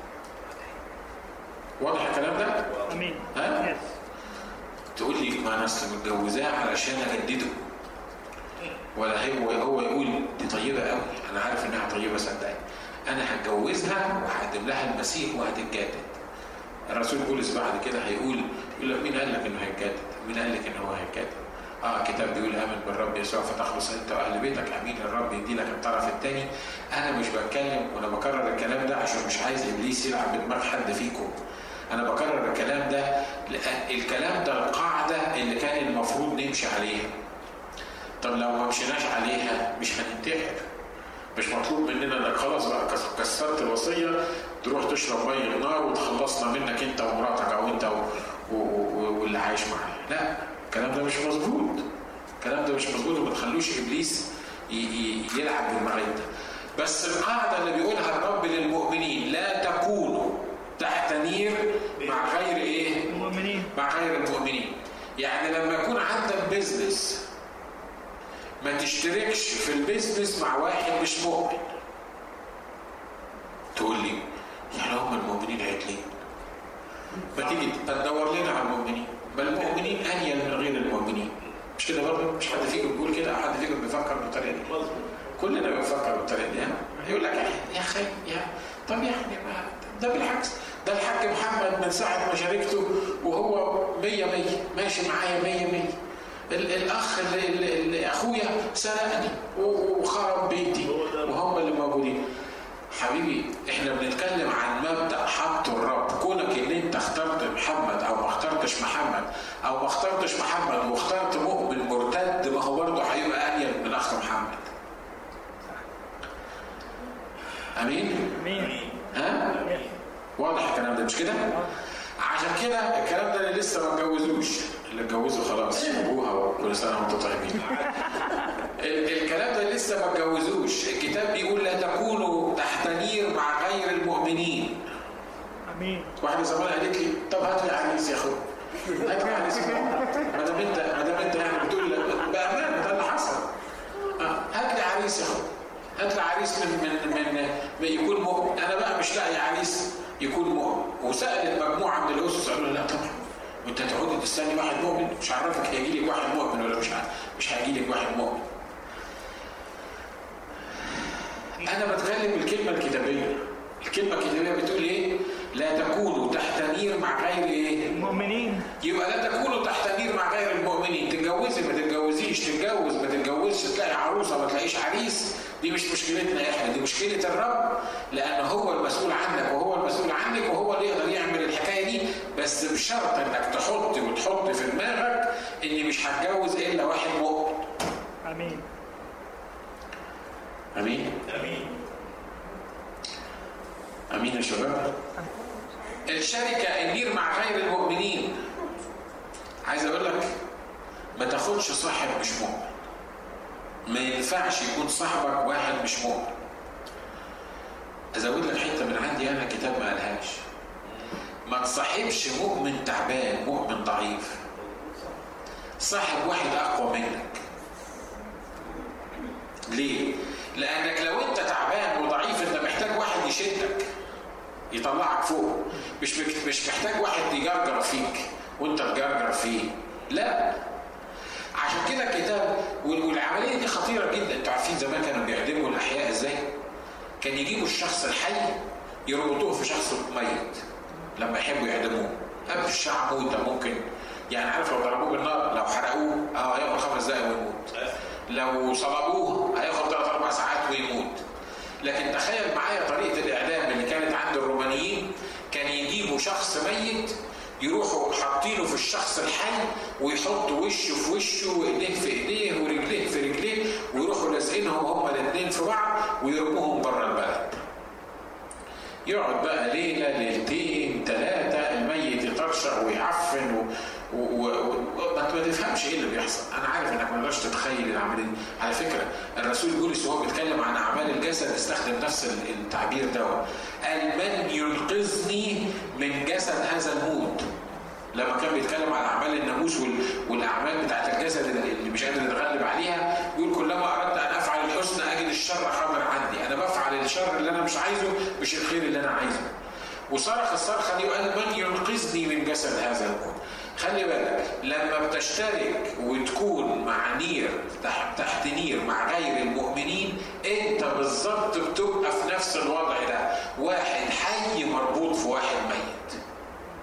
واضح الكلام ده امين ها؟ يس تقول لي ما انا اصل متجوزاه علشان اجدده ولا هو هو يقول دي طيبه قوي انا عارف انها طيبه صدقني انا هتجوزها وهقدم لها المسيح وهتتجدد الرسول بولس بعد كده هيقول يقول لك مين قال لك انه هيتجدد؟ مين قال لك انه هو هيتجدد؟ اه كتاب بيقول امن بالرب يسوع فتخلص انت واهل بيتك امين الرب يدي لك الطرف الثاني انا مش بتكلم وانا بكرر الكلام ده عشان مش عايز ابليس يلعب بدماغ حد فيكم انا بكرر الكلام ده لان الكلام ده القاعده اللي كان المفروض نمشي عليها طب لو ما مشيناش عليها مش هننتحر مش مطلوب مننا انك خلاص بقى كسرت الوصيه تروح تشرب ميه نار وتخلصنا منك انت ومراتك او انت واللي عايش معاك لا الكلام ده مش مظبوط الكلام ده مش مظبوط وما تخلوش ابليس يلعب بالمعده بس القاعده اللي بيقولها الرب للمؤمنين لا تكونوا تحت نير مع غير ايه؟ المؤمنين مع غير المؤمنين يعني لما يكون عندك بيزنس ما تشتركش في البيزنس مع واحد مش مؤمن تقول لي يعني هم المؤمنين عدلين ما تيجي تدور لنا على المؤمنين بل المؤمنين انيل من غير المؤمنين مش كده برضه مش حد فيكم بيقول كده حد فيكم بيفكر بالطريقه دي كلنا بنفكر بالطريقه دي يقول لك يا اخي يا طب يعني ما ده بالعكس ده الحاج محمد من ساعه ما شاركته وهو 100 100 ماشي معايا 100 100 الاخ اللي, اللي اخويا سرقني وخرب بيتي وهم اللي موجودين حبيبي احنا بنتكلم عن مبدا حطه الرب كونك ان انت اخترت محمد او ما اخترتش محمد او ما اخترتش محمد واخترت مؤمن مرتد ما هو برضه هيبقى انيل من اخ محمد امين امين ها واضح الكلام ده مش كده عشان كده الكلام ده اللي لسه ما اتجوزوش اللي اتجوزوا خلاص ابوها وكل سنه وانتم طيبين الكلام ده لسه ما اتجوزوش الكتاب بيقول لا تكونوا تحت نير مع غير المؤمنين امين واحده زمان قالت لي طب هات لي عريس يا اخويا هات لي عريس ما دام انت ما دام انت يعني بتقول بامانه ده اللي حصل هات لي عريس يا اخويا هات لي عريس من من من, من يكون مؤمن انا بقى مش لاقي عريس يكون مؤمن وسالت مجموعه من الاسس قالوا لا طبعا وانت تقعدي تستني واحد مؤمن مش عارفك هيجي لك واحد مؤمن ولا مش عارف مش هيجي لك واحد مؤمن انا بتكلم الكلمه الكتابيه الكلمه الكتابيه بتقول ايه لا تكونوا تحت نير مع غير ايه المؤمنين يبقى لا تكونوا تحت نير مع غير المؤمنين تتجوزي ما تتجوزيش تتجوز ما تتجوزش تلاقي عروسه ما تلاقيش عريس دي مش مشكلتنا احنا دي مشكله الرب لان هو المسؤول عنك وهو المسؤول عنك وهو اللي يقدر يعمل الحكايه دي بس بشرط انك تحط وتحط في دماغك اني مش هتجوز الا واحد مؤمن امين امين امين امين يا شباب الشركه النير مع غير المؤمنين عايز اقول لك ما تاخدش صاحب مش مؤمن ما ينفعش يكون صاحبك واحد مش مؤمن ازود لك حته من عندي انا كتاب ما قالهاش ما تصاحبش مؤمن تعبان مؤمن ضعيف صاحب واحد اقوى منك ليه لانك لو انت تعبان وضعيف انت محتاج واحد يشدك يطلعك فوق مش مش محتاج واحد يجرجر فيك وانت تجرجر فيه لا عشان كده الكتاب والعمليه دي خطيره جدا انتوا عارفين زمان كانوا بيعدموا الاحياء ازاي؟ كان يجيبوا الشخص الحي يربطوه في شخص ميت لما يحبوا يعدموه قبل الشعب موتة ممكن يعني عارف لو ضربوه بالنار لو حرقوه اه هياخد خمس دقايق ويموت لو صلبوه هياخد ثلاث اربع ساعات ويموت لكن تخيل معايا طريقه الاعدام اللي كانت عند الرومانيين كان يجيبوا شخص ميت يروحوا حاطينه في الشخص الحي ويحطوا وشه في وشه وايديه في ايديه ورجليه في رجليه ويروحوا لازقينهم هما الاثنين في بعض ويرموهم بره البلد. يقعد بقى ليله ليلتين ثلاثه الميت يطرشق ويعفن و... وما تفهمش ايه اللي بيحصل انا عارف انك ما تقدرش تتخيل العمليه دي على فكره الرسول بولس وهو بيتكلم عن اعمال الجسد استخدم نفس التعبير ده قال من ينقذني من جسد هذا الموت لما كان بيتكلم عن اعمال الناموس والاعمال بتاعت الجسد اللي مش قادر يتغلب عليها يقول كلما اردت ان افعل الحسنى اجد الشر حاضر عندي انا بفعل الشر اللي انا مش عايزه مش الخير اللي انا عايزه وصرخ الصرخه دي وقال من ينقذني من جسد هذا الموت خلي بالك لما بتشترك وتكون مع نير تحت, تحت نير مع غير المؤمنين انت بالظبط بتبقى في نفس الوضع ده واحد حي مربوط في واحد ميت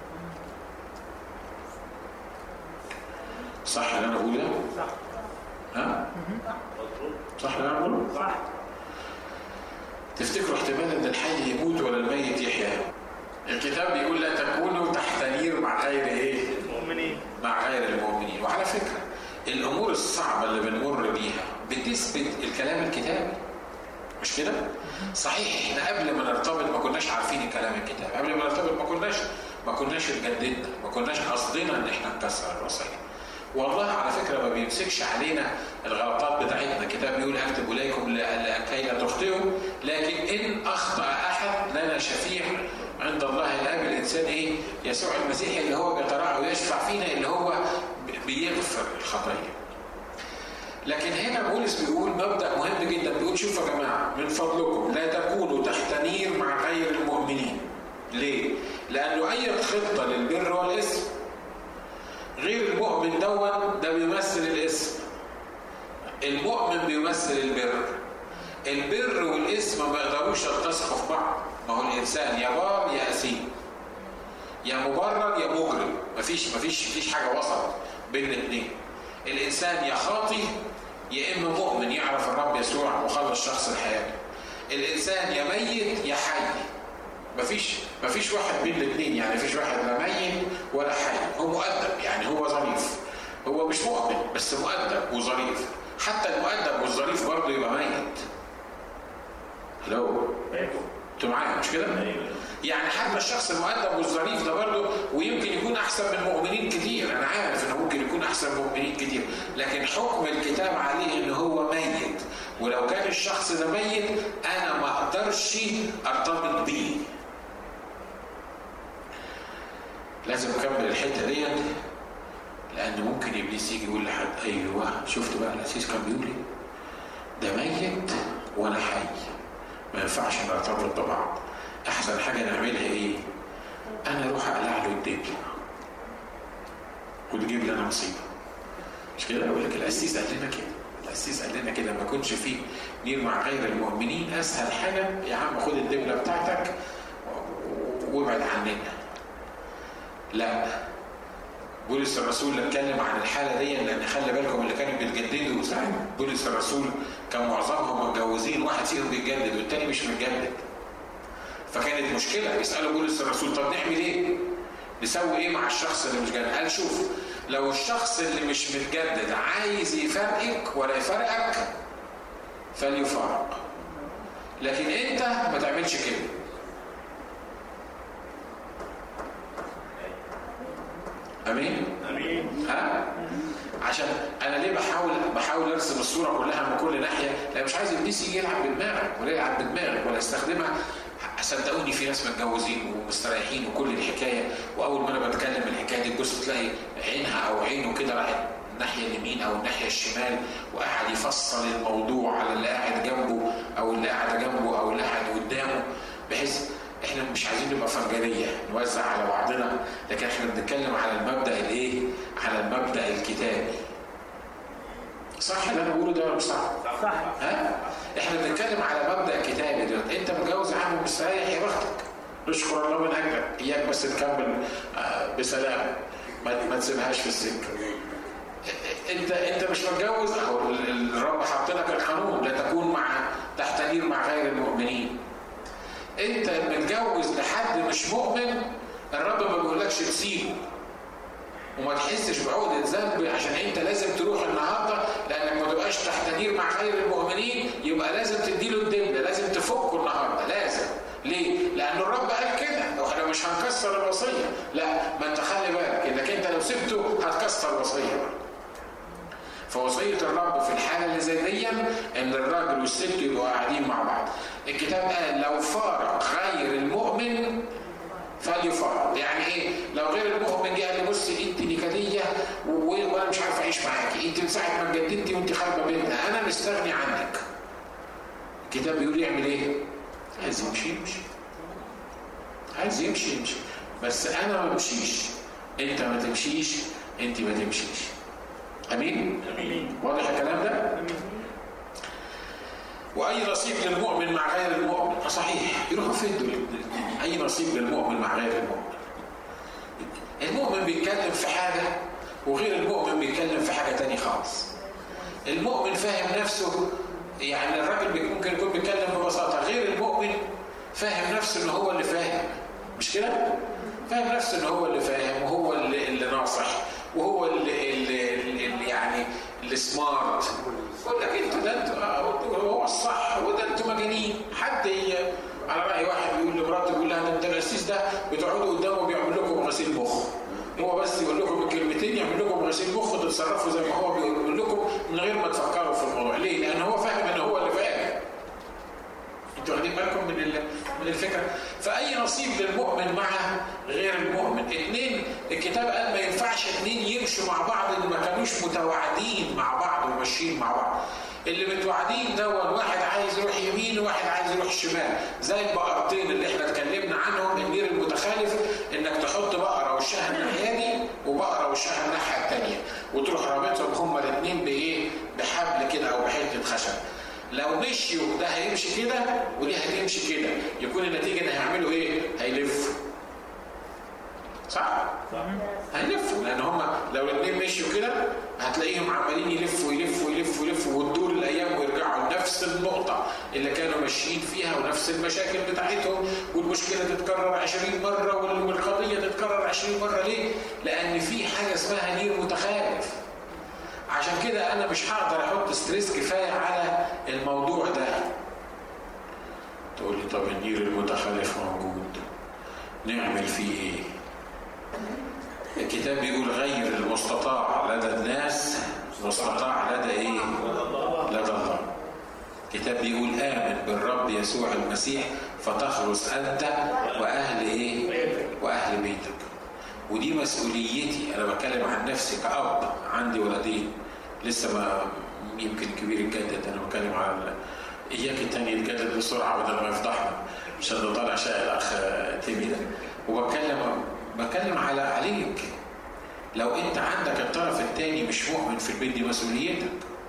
صح اللي انا بقوله ده؟ صح ها؟ صح اللي انا بقوله؟ صح تفتكروا احتمال ان الحي يموت ولا الميت يحيا؟ الكتاب بيقول لا تكونوا تحت نير مع غير ايه؟ مؤمنين مع غير المؤمنين وعلى فكره الامور الصعبه اللي بنمر بيها بتثبت الكلام الكتابي مش كده؟ صحيح احنا قبل ما نرتبط ما كناش عارفين الكلام الكتابي، قبل ما نرتبط ما كناش ما كناش اتجددنا، ما كناش قصدنا ان احنا نكسر الوصيه. والله على فكره ما بيمسكش علينا الغلطات بتاعتنا، الكتاب بيقول اكتب اليكم ل- لكي لا تخطئوا، لكن ان اخطا احد لنا شفيع عند الله الاب الانسان ايه؟ يسوع المسيح اللي هو بيتراعى ويشفع فينا اللي هو بيغفر الخطايا. لكن هنا بولس بيقول مبدا مهم جدا بيقول شوفوا يا جماعه من فضلكم لا تكونوا تحت نير مع غير المؤمنين. ليه؟ لانه اي خطه للبر والاسم غير المؤمن دون ده بيمثل الاسم. المؤمن بيمثل البر. البر والاسم ما يقدروش يلتصقوا في بعض. ما هو الانسان يا بار يا اثيم. يا مبرر يا مجرم مفيش مفيش مفيش حاجه وسط بين الاثنين الانسان يا خاطي يا اما مؤمن يعرف الرب يسوع مخلص شخص الحياه الانسان يا ميت يا حي مفيش مفيش واحد بين الاثنين يعني مفيش واحد لا ميت ولا حي هو مؤدب يعني هو ظريف هو مش مؤمن بس مؤدب وظريف حتى المؤدب والظريف برضه يبقى ميت هلو انتوا معايا مش كده؟ يعني حتى الشخص المؤدب والظريف ده برضه ويمكن يكون احسن من مؤمنين كتير انا عارف انه ممكن يكون احسن من مؤمنين كتير لكن حكم الكتاب عليه ان هو ميت ولو كان الشخص ده ميت انا ما اقدرش ارتبط بيه لازم اكمل الحته ديت لان ممكن ابليس يجي يقول لحد ايوه شفت بقى الاسيس كان بيقول ايه ده ميت وانا حي ما ينفعش نرتبط ببعض احسن حاجه نعملها ايه انا اروح اقلع له الدبل وتجيب لي انا مصيبه مش كده اقول لك القسيس قال لنا كده القسيس قال لنا كده ما يكونش فيه نير مع غير المؤمنين اسهل حاجه يا عم خد الدبله بتاعتك وابعد عننا لا بولس الرسول اتكلم عن الحاله دي لان خلي بالكم اللي كانوا بيتجددوا ساعات بولس الرسول كان معظمهم متجوزين واحد فيهم بيتجدد والتاني مش متجدد فكانت مشكله يسالوا بولس الرسول طب نعمل ايه؟ نسوي ايه مع الشخص اللي مش جدد؟ قال شوف لو الشخص اللي مش متجدد عايز يفرقك ولا يفرقك فليفارق لكن انت ما تعملش كده امين امين ها عشان انا ليه بحاول بحاول ارسم الصوره كلها من كل ناحيه لان مش عايز ابليس يجي يلعب بدماغك ولا يلعب بدماغك ولا يستخدمها صدقوني في ناس متجوزين ومستريحين وكل الحكايه واول ما انا بتكلم الحكايه دي تبص تلاقي عينها او عينه كده راحت الناحيه اليمين او الناحيه الشمال وقاعد يفصل الموضوع على اللي قاعد جنبه او اللي قاعده جنبه او اللي قاعد قدامه بحيث احنا مش عايزين نبقى فرجانيه نوزع على بعضنا لكن احنا بنتكلم على المبدا الايه؟ على المبدا الكتابي. صح اللي انا بقوله ده ولا مش صح؟ صح ها؟ احنا بنتكلم على مبدا كتابي دلوقتي، انت متجوز يا عم مستريح يا بختك. نشكر الله من اجلك، اياك بس تكمل آه، بسلام ما ما تسيبهاش في السكه. انت انت مش متجوز اهو ال- ال- الرب حط لك القانون لا تكون مع تحت نير مع غير المؤمنين. انت متجوز لحد مش مؤمن الرب ما بيقولكش تسيبه وما تحسش بعقدة ذنب عشان انت لازم تروح النهارده لانك ما تبقاش تحت نير مع غير المؤمنين يبقى لازم تديله الدبله لازم تفكه النهارده لازم ليه؟ لان الرب قال كده واحنا مش هنكسر الوصيه لا ما انت خلي بالك انك انت لو سبته هتكسر الوصيه بقى. فوصية الرب في الحالة اللي زي دي إن الراجل والست يبقوا قاعدين مع بعض. الكتاب قال لو فارق غير المؤمن فليفارق، يعني إيه؟ لو غير المؤمن جه قال لي بصي أنت نكدية و- وأنا مش عارف أعيش معاكي، أنت من ساعة ما اتجددتي وأنت خاربة بيتنا، أنا مستغني عنك. الكتاب بيقول يعمل إيه؟ عايز يمشي يمشي. عايز يمشي يمشي. بس أنا ما بمشيش. أنت ما تمشيش، أنت ما تمشيش. امين امين واضح الكلام ده امين واي نصيب للمؤمن مع غير المؤمن آه صحيح يروحوا فين دول اي نصيب للمؤمن مع غير المؤمن المؤمن بيتكلم في حاجه وغير المؤمن بيتكلم في حاجه تانية خالص المؤمن فاهم نفسه يعني الراجل ممكن يكون بيتكلم ببساطه غير المؤمن فاهم نفسه ان هو اللي فاهم مش كده فاهم نفسه ان هو اللي فاهم وهو اللي, اللي ناصح وهو اللي, اللي, اللي يعني السمارت يقول لك انتوا ده انتوا هو الصح وده انتوا مجانين حد على راي واحد بيقول لمراته بيقول لها ده انت القسيس ده بتقعدوا قدامه بيعمل لكم غسيل مخ هو بس يقول لكم الكلمتين يعمل لكم غسيل مخ وتتصرفوا زي ما هو بيقول لكم من غير ما تفكروا في الموضوع ليه؟ لان هو فاهم ان هو اللي فاهم انتوا واخدين بالكم من من الفكره فاي نصيب للمؤمن مع غير المؤمن اثنين الكتاب قال ما ينفعش اثنين يمشوا مع بعض اللي ما كانوش متواعدين مع بعض وماشيين مع بعض اللي متوعدين دول واحد عايز يروح يمين وواحد عايز يروح شمال زي البقرتين اللي احنا اتكلمنا عنهم النير المتخالف انك تحط بقره وشها الناحيه دي وبقره وشها الناحيه الثانيه وتروح رابطهم هما الاثنين بايه؟ بحبل كده او بحته خشب لو مشيوا ده هيمشي كده ودي هتمشي كده يكون النتيجه ان هيعملوا ايه؟ هيلفوا صح؟ هيلفوا لان هم لو الاثنين مشيوا كده هتلاقيهم عمالين يلفوا يلفوا يلفوا يلفوا وتدور الايام ويرجعوا لنفس النقطه اللي كانوا ماشيين فيها ونفس المشاكل بتاعتهم والمشكله تتكرر 20 مره والقضيه تتكرر 20 مره ليه؟ لان في حاجه اسمها نير متخالف عشان كده انا مش هقدر احط ستريس كفايه على الموضوع ده تقول لي طب النير المتخلف موجود نعمل فيه ايه الكتاب بيقول غير المستطاع لدى الناس مستطاع لدى ايه لدى الله الكتاب بيقول آمن بالرب يسوع المسيح فتخلص أنت وأهل إيه؟ وأهل بيتك ودي مسؤوليتي أنا بتكلم عن نفسي كأب عندي ولدين لسه ما يمكن الكبير يتجدد أنا بتكلم على إياك التاني يتجدد بسرعة بدل ما يفضحنا عشان طالع شقي الأخ تيمي ده وبتكلم بتكلم على عليك لو أنت عندك الطرف الثاني مش مؤمن في البيت دي مسؤوليتك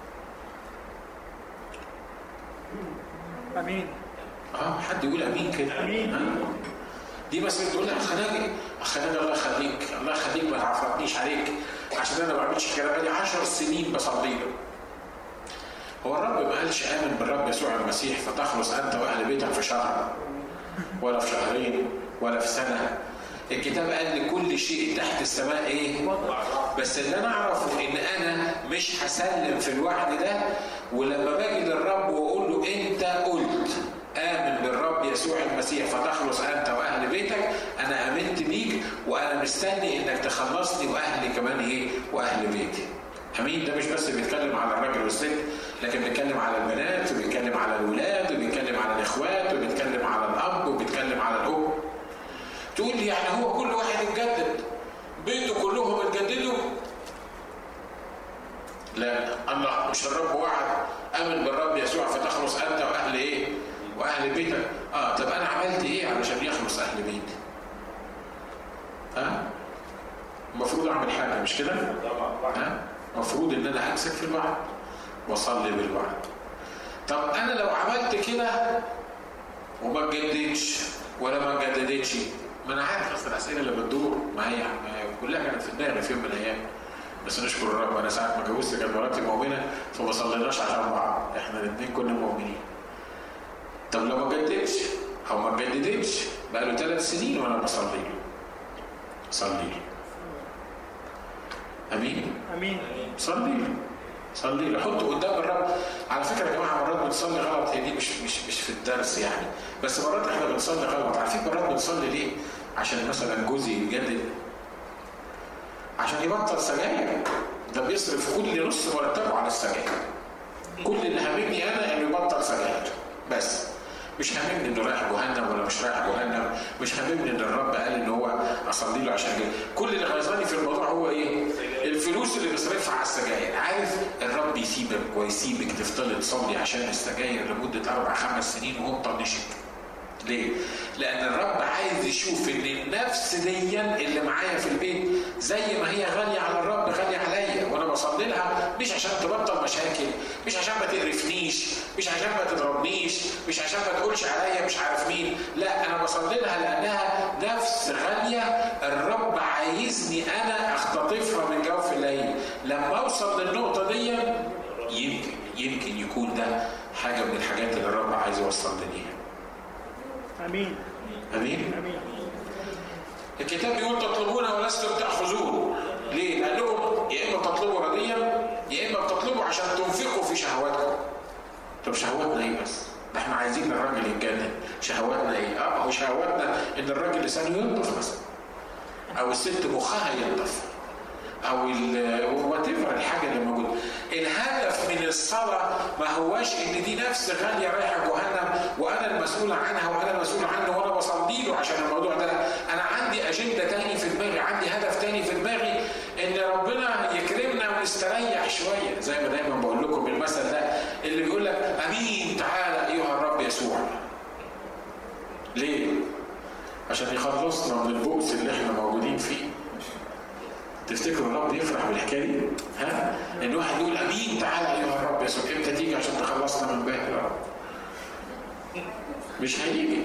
امين اه حد يقول امين كده امين آه. دي بس تقول لي اخ ناجي اخ ناجي الله يخليك الله يخليك ما تعفرتنيش عليك عشان انا ما بعملش كده بقالي 10 سنين بصلي له هو الرب ما قالش امن بالرب يسوع المسيح فتخلص انت واهل بيتك في شهر ولا في شهرين ولا في سنه الكتاب قال لكل شيء تحت السماء ايه؟ بس اللي انا اعرفه ان انا مش هسلم في الوعد ده ولما باجي للرب واقول له انت قلت آمن بالرب يسوع المسيح فتخلص أنت وأهل بيتك أنا آمنت بيك وأنا مستني إنك تخلصني وأهلي كمان إيه وأهل بيتي أمين ده مش بس بيتكلم على الراجل والست لكن بيتكلم على البنات وبيتكلم على الولاد وبيتكلم على الإخوات وبيتكلم على الأب وبيتكلم على الأم تقول لي يعني هو كل واحد اتجدد بيته كلهم اتجددوا لا الله مش الرب وعد امن بالرب يسوع فتخلص انت واهل ايه؟ واهل بيتك اه طب انا عملت ايه علشان يخلص اهل بيتي؟ ها؟ المفروض اعمل حاجه مش كده؟ ها؟ المفروض ان انا امسك في الوعد واصلي بالوعد. طب انا لو عملت كده وما اتجددش ولا ما اتجددتش ما انا عارف اصل الاسئله اللي بتدور معايا كلها كانت في دماغي في يوم من الايام بس نشكر الرب انا ساعه ما اتجوزت كانت مراتي مؤمنه فما صليناش عشان بعض احنا الاثنين كنا مؤمنين طب لو ما جددش او ما اتجددتش بقى له ثلاث سنين وانا بصلي له صلي له امين امين صلي له صلي له حط قدام الرب على فكره يا جماعه مرات بنصلي غلط هي دي مش مش مش في الدرس يعني بس مرات احنا بنصلي غلط عارفين مرات بنصلي ليه؟ عشان مثلا جوزي يتجدد عشان يبطل سجاير ده بيصرف كل نص مرتبه على السجاير كل اللي هاممني انا انه يبطل سجاير بس مش هاممني انه رايح جهنم ولا مش رايح جهنم مش هاممني ان الرب قال ان هو اصلي له عشان كده كل اللي غيظاني في الموضوع هو ايه الفلوس اللي بيصرفها على السجاير عارف الرب يسيبك ويسيبك تفضلي تصلي عشان السجاير لمده اربع خمس سنين وهو مطنشك ليه؟ لأن الرب عايز يشوف إن النفس دي اللي معايا في البيت زي ما هي غالية على الرب غالية عليا وأنا بصلي لها مش عشان تبطل مشاكل، مش عشان ما تقرفنيش، مش عشان ما تضربنيش، مش عشان ما تقولش عليا مش عارف مين، لا أنا بصلي لها لأنها نفس غالية الرب عايزني أنا أختطفها من جوف الله لما اوصل للنقطه دي يمكن يمكن يكون ده حاجه من الحاجات اللي الرب عايز يوصلني ليها امين امين امين الكتاب بيقول تطلبون ولستم تاخذون ليه لانكم يا اما بتطلبوا رديا يا اما بتطلبوا عشان تنفقوا في شهواتكم طب شهواتنا ايه بس ده احنا عايزين الراجل يتجنن شهواتنا ايه اه ما هو شهواتنا ان الراجل لسانه ينضف مثلا او الست مخها ينضف او وات الحاجه اللي موجوده الهدف من الصلاه ما هواش ان دي نفس غاليه رايحه جهنم وانا المسؤول عنها وانا المسؤول عنه وانا بصلي له عشان الموضوع ده انا عندي اجنده تاني في دماغي عندي هدف تاني في دماغي ان ربنا يكرمنا ونستريح شويه زي ما دايما بقول لكم المثل ده اللي بيقول لك امين تعالى ايها الرب يسوع ليه؟ عشان يخلصنا من البؤس اللي احنا موجودين فيه تفتكروا الرب يفرح بالحكايه دي؟ ها؟ ان واحد يقول امين تعالى ايها الرب يسوع امتى تيجي عشان تخلصنا من باقي الرب؟ مش هيجي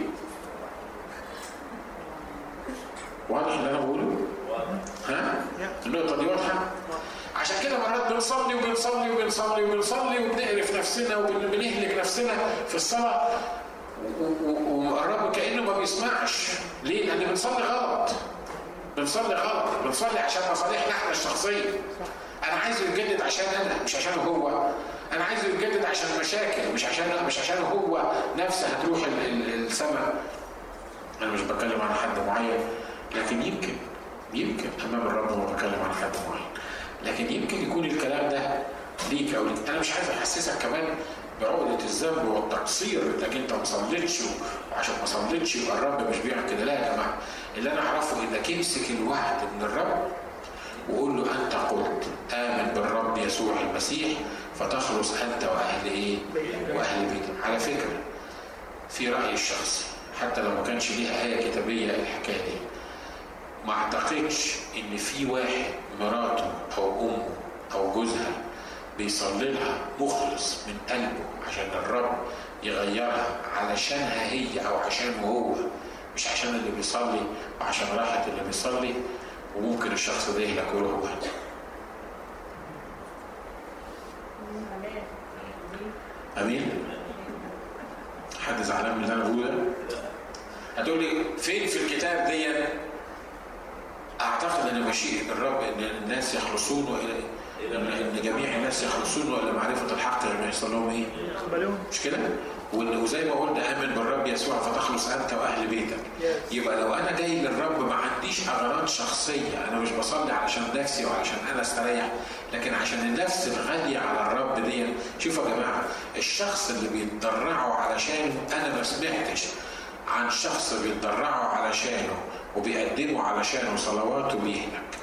واضح اللي انا بقوله؟ ها؟ النقطه دي واضحه؟ عشان كده مرات بنصلي وبنصلي وبنصلي وبنصلي وبنقرف نفسنا وبنهلك نفسنا في الصلاه والرب كانه ما بيسمعش ليه؟ لان بنصلي غلط بنصلي غلط بنصلي عشان مصالحنا احنا الشخصيه انا عايزه يتجدد عشان انا مش عشان هو انا عايزه يتجدد عشان مشاكل مش عشان مش عشان هو نفسه هتروح السماء انا مش بتكلم عن حد معين لكن يمكن يمكن امام الرب ما بتكلم عن حد معين لكن يمكن يكون الكلام ده ليك او ليك انا مش عايز احسسك كمان بعقدة الذنب والتقصير انك انت ما صليتش وعشان ما صليتش يبقى الرب مش بيعمل كده لا يا جماعه اللي انا اعرفه انك امسك الوعد من الرب وقول له انت قلت امن بالرب يسوع المسيح فتخلص انت واهل ايه؟ واهل بيتك على فكره في رايي الشخصي حتى لو ما كانش ليها ايه كتابيه الحكايه دي ما اعتقدش ان في واحد مراته او امه او جوزها بيصلي لها مخلص من قلبه عشان الرب يغيرها علشانها هي او عشانه هو مش عشان اللي بيصلي وعشان راحة اللي بيصلي وممكن الشخص ده يهلك ويروح جهنم. امين حد زعلان من اللي انا بقوله ده؟ هتقول لي فين في الكتاب دي اعتقد ان مشيئه الرب ان الناس يخلصون والى ان جميع الناس يخلصون والى معرفه الحق لما يحصل لهم ايه؟ يقبلون مش كده؟ وزي ما قلنا امن بالرب يسوع فتخلص انت واهل بيتك. يبقى لو انا جاي للرب ما عنديش اغراض شخصيه، انا مش بصلي علشان نفسي وعلشان انا استريح، لكن عشان النفس الغاليه على الرب دي، شوفوا يا جماعه الشخص اللي بيتضرعوا علشانه انا ما سمعتش عن شخص بيتضرعوا علشانه وبيقدموا علشانه صلواته بيهلك.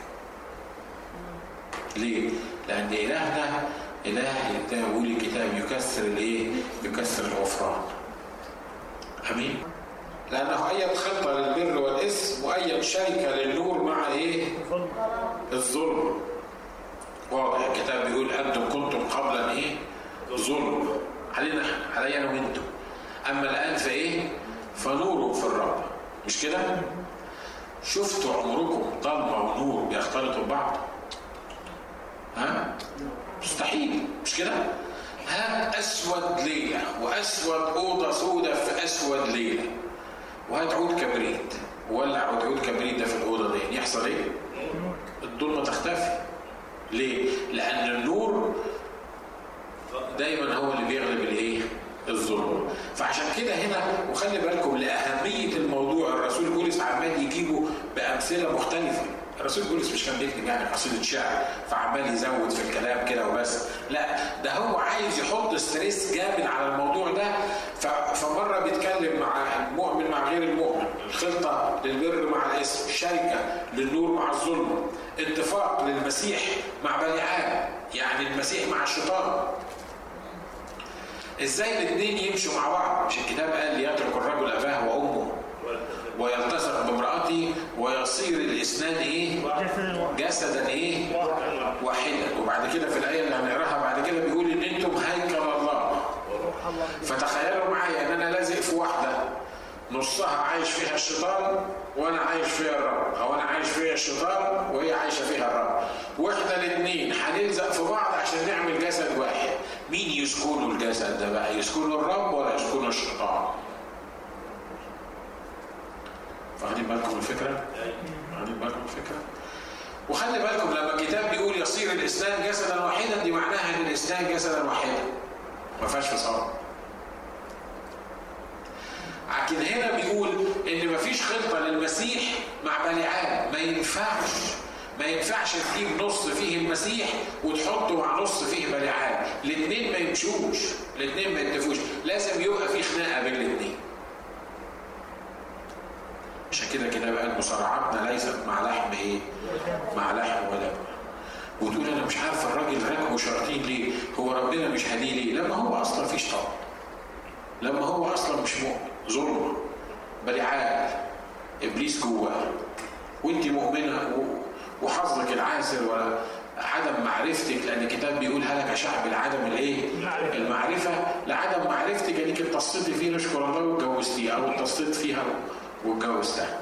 ليه؟ لأن إلهنا إله يقول الكتاب يكسر الإيه؟ يكسر الغفران. أمين؟ لأنه أيد خطة للبر والإثم وأيد شركة للنور مع إيه؟ ظلم الظلم. واضح الكتاب بيقول أنتم كنتم قبلا إيه؟ ظلم. علينا علي أنا وأنتم. أما الآن فإيه؟ فنور في الرب. مش كده؟ شفتوا عمركم ضلمة ونور بيختلطوا ببعض؟ ها؟ مستحيل مش كده؟ هات اسود ليله واسود اوضه سودة في اسود ليله وهات عود كبريت ولع عود كبريت ده في الاوضه دي يحصل ايه؟ الظلمه تختفي ليه؟ لان النور دايما هو اللي بيغلب الايه؟ الظلم فعشان كده هنا وخلي بالكم لاهميه الموضوع الرسول بولس عمال يجيبه بامثله مختلفه الرسول بولس مش كان بيكتب يعني قصيده شعر فعمال يزود في الكلام كده وبس لا ده هو عايز يحط ستريس جامد على الموضوع ده فمره بيتكلم مع المؤمن مع غير المؤمن الخلطه للبر مع الاسم شركه للنور مع الظلم اتفاق للمسيح مع بليعان يعني المسيح مع الشيطان ازاي الاثنين يمشوا مع بعض مش الكتاب قال ليترك الرجل اباه وامه ويلتصق بامرأته ويصير الاثنان ايه؟ جسدا ايه؟ واحدا وبعد كده في الايه اللي هنقراها بعد كده بيقول ان انتم هيكل الله فتخيلوا معايا ان انا لازق في واحده نصها عايش فيها الشيطان وانا عايش فيها الرب او انا عايش فيها الشيطان وهي عايشه فيها الرب واحنا الاثنين هنلزق في بعض عشان نعمل جسد واحد مين يسكنوا الجسد ده بقى يسكنوا الرب ولا يسكنوا الشيطان واخدين بالكم الفكره واخدين بالكم الفكره وخلي بالكم لما الكتاب بيقول يصير الاسلام جسدا واحدا دي معناها ان الاسلام جسدا واحدا ما فيهاش فصال لكن هنا بيقول ان ما فيش خطه للمسيح مع بليعام ما ينفعش ما ينفعش تجيب نص فيه المسيح وتحطه مع نص فيه بليعام الاثنين ما يمشوش الاثنين ما يتفقوش لازم يبقى في خناقه بين الاثنين عشان كده كده بقى مصارعاتنا ليست مع لحم ايه؟ مع لحم ولا وتقول انا مش عارف الراجل راكبه شياطين ليه؟ هو ربنا مش هديه ليه؟ لما هو اصلا فيش طبع. لما هو اصلا مش مؤمن ظلم بلعال ابليس جواه وانت مؤمنه وحظك العاسر ولا عدم معرفتك لان الكتاب بيقول هلك شعب العدم الايه؟ المعرفه لعدم معرفتك انك اتصلتي فيه نشكر الله واتجوزتيه او اتصلت فيها واتجوزتها.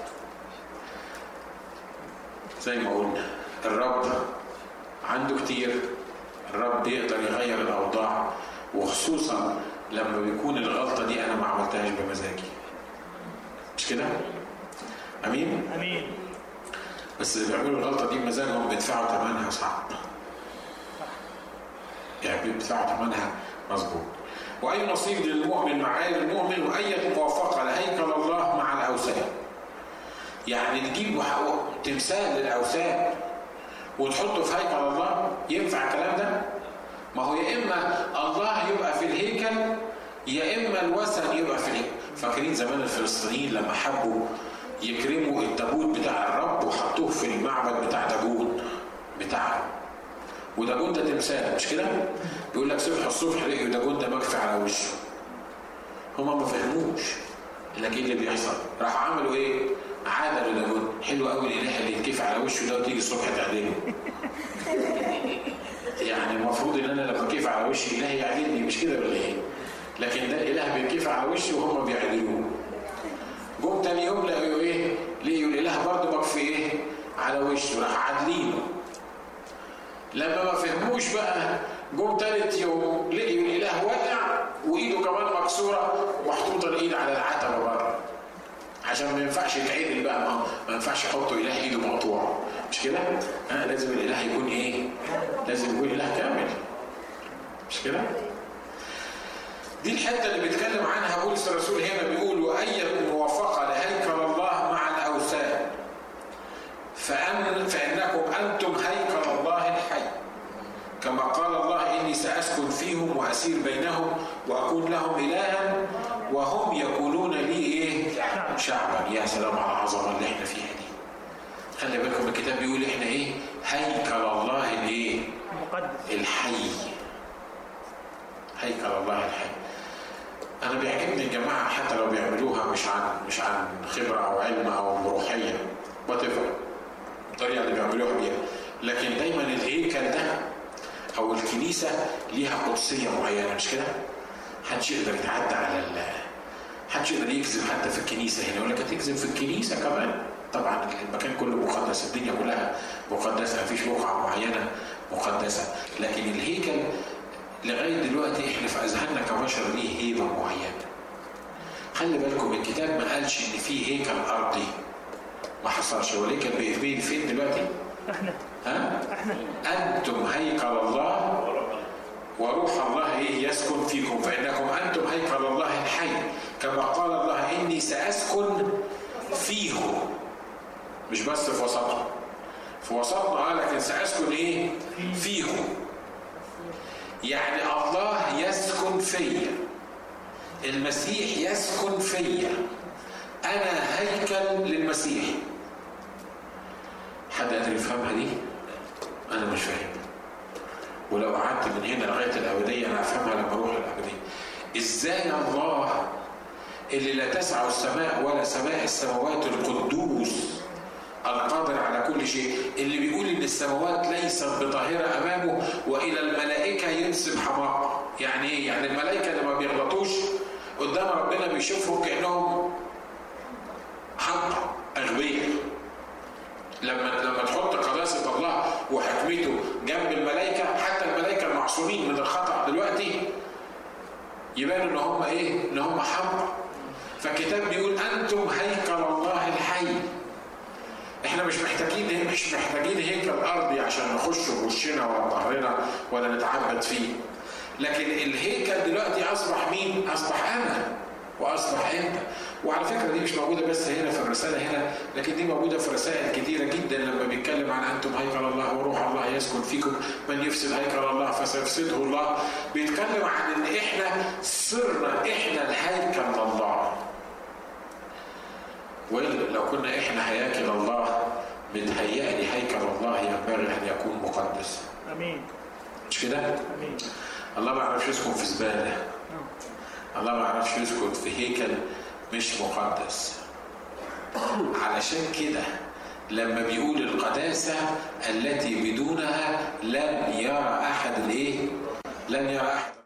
زي ما قلنا الرب عنده كتير الرب يقدر يغير الاوضاع وخصوصا لما بيكون الغلطه دي انا ما عملتهاش بمزاجي. مش كده؟ امين؟ امين بس اللي بيعملوا الغلطه دي بمزاجهم بيدفعوا ثمنها صعب. يعني بيدفعوا ثمنها مظبوط. واي نصيب للمؤمن مع غير المؤمن واي موافقه لهيكل الله مع الاوثان. يعني تجيب تمثال للاوثان وتحطه في هيكل الله ينفع الكلام ده؟ ما هو يا اما الله يبقى في الهيكل يا اما الوثن يبقى في الهيكل فاكرين زمان الفلسطينيين لما حبوا يكرموا التابوت بتاع الرب وحطوه في المعبد بتاع داجون بتاعهم وداجون ده تمثال مش كده؟ بيقول لك صبح الصبح لقيوا داجون ده مكفي على وشه هما ما فهموش لكن اللي بيحصل راحوا عملوا ايه؟ عادلوا داجون حلو قوي الاله اللي يتكفي على وشه ده وتيجي الصبح تعدله يعني المفروض ان انا لما كيف على وشي اله يعدلني مش كده ولا ايه؟ لكن ده الاله بيكيف على وشي وهم بيعدلوه. جم تاني يوم لقوا ايه؟ لقوا الاله برضه مكفي ايه؟ على وشه راح عادلينه. لما ما فهموش بقى جم تالت يوم لقيوا الاله واقع وايده كمان مكسوره ومحطوطه الايد على العتبه بره. عشان ما ينفعش يتعدل بقى ما, ما ينفعش يحطوا اله ايده مقطوعه مش كده؟ آه لازم الاله يكون ايه؟ لازم يكون اله كامل مش كده؟ دي الحته اللي بيتكلم عنها بولس الرسول هنا بيقول واي موافقه لهيكل الله مع الاوثان فأن فانكم انتم هيكل الله الحي كما قال الله اني ساسكن فيهم واسير بينهم واكون لهم الها وهم يكونون لي ايه؟ شعبا يا سلام على العظمه اللي احنا فيها دي. خلي بالكم الكتاب بيقول احنا ايه؟ هيكل الله الايه؟ مقدس الحي. هيكل الله الحي. انا بيعجبني الجماعه حتى لو بيعملوها مش عن مش عن خبره او علم او روحيه وات الطريقه اللي بيعملوها بيها لكن دايما الهيكل ده او الكنيسه ليها قدسيه معينه مش كده؟ محدش يقدر يتعدى على ال محدش يقدر يكذب حتى في الكنيسه هنا يقول لك هتكذب في الكنيسه كمان طبعا المكان كله مقدس الدنيا كلها مقدسه مفيش بقعه معينه مقدسه لكن الهيكل لغايه دلوقتي احنا في اذهاننا كبشر ليه هيبه معينه خلي بالكم الكتاب ما قالش ان في هيكل ارضي ما حصلش هو الهيكل بين فين دلوقتي؟ احنا ها؟ احنا انتم هيكل الله وروح الله ايه يسكن فيكم فانكم انتم هيكل الله الحي كما قال الله اني ساسكن فيهم مش بس في وسطهم في وسطنا اه لكن ساسكن ايه فيهم يعني الله يسكن فيا المسيح يسكن فيا انا هيكل للمسيح حد قادر يفهمها دي انا مش فاهمها ولو قعدت من هنا لغايه الابديه انا افهمها لما اروح الابديه. ازاي الله اللي لا تسع السماء ولا سماء السماوات القدوس القادر على كل شيء اللي بيقول ان السماوات ليست بطاهره امامه والى الملائكه ينسب حماقه يعني ايه يعني الملائكه اللي ما بيغلطوش قدام ربنا بيشوفهم كانهم ان هم ايه؟ ان هم حمر فالكتاب بيقول انتم هيكل الله الحي احنا مش محتاجين مش محتاجين هيكل ارضي عشان نخش بوشنا ولا ظهرنا ولا نتعبد فيه لكن الهيكل دلوقتي اصبح مين؟ اصبح انا واصبح انت وعلى فكره دي مش موجوده بس هنا في الرساله هنا لكن دي موجوده في رسائل كتيره جدا لما بيتكلم عن انتم هيكل الله وروح الله يسكن فيكم من يفسد هيكل الله فسيفسده الله بيتكلم عن ان احنا صرنا احنا الهيكل لله ولو كنا احنا هياكل الله متهيألي هيكل الله ينبغي ان يكون مقدس امين مش كده؟ امين الله ما يعرفش يسكن في زباله الله ما يعرفش يسكن في هيكل مش مقدس علشان كده لما بيقول القداسة التي بدونها لم يرى أحد الإيه؟ لم يرى أحد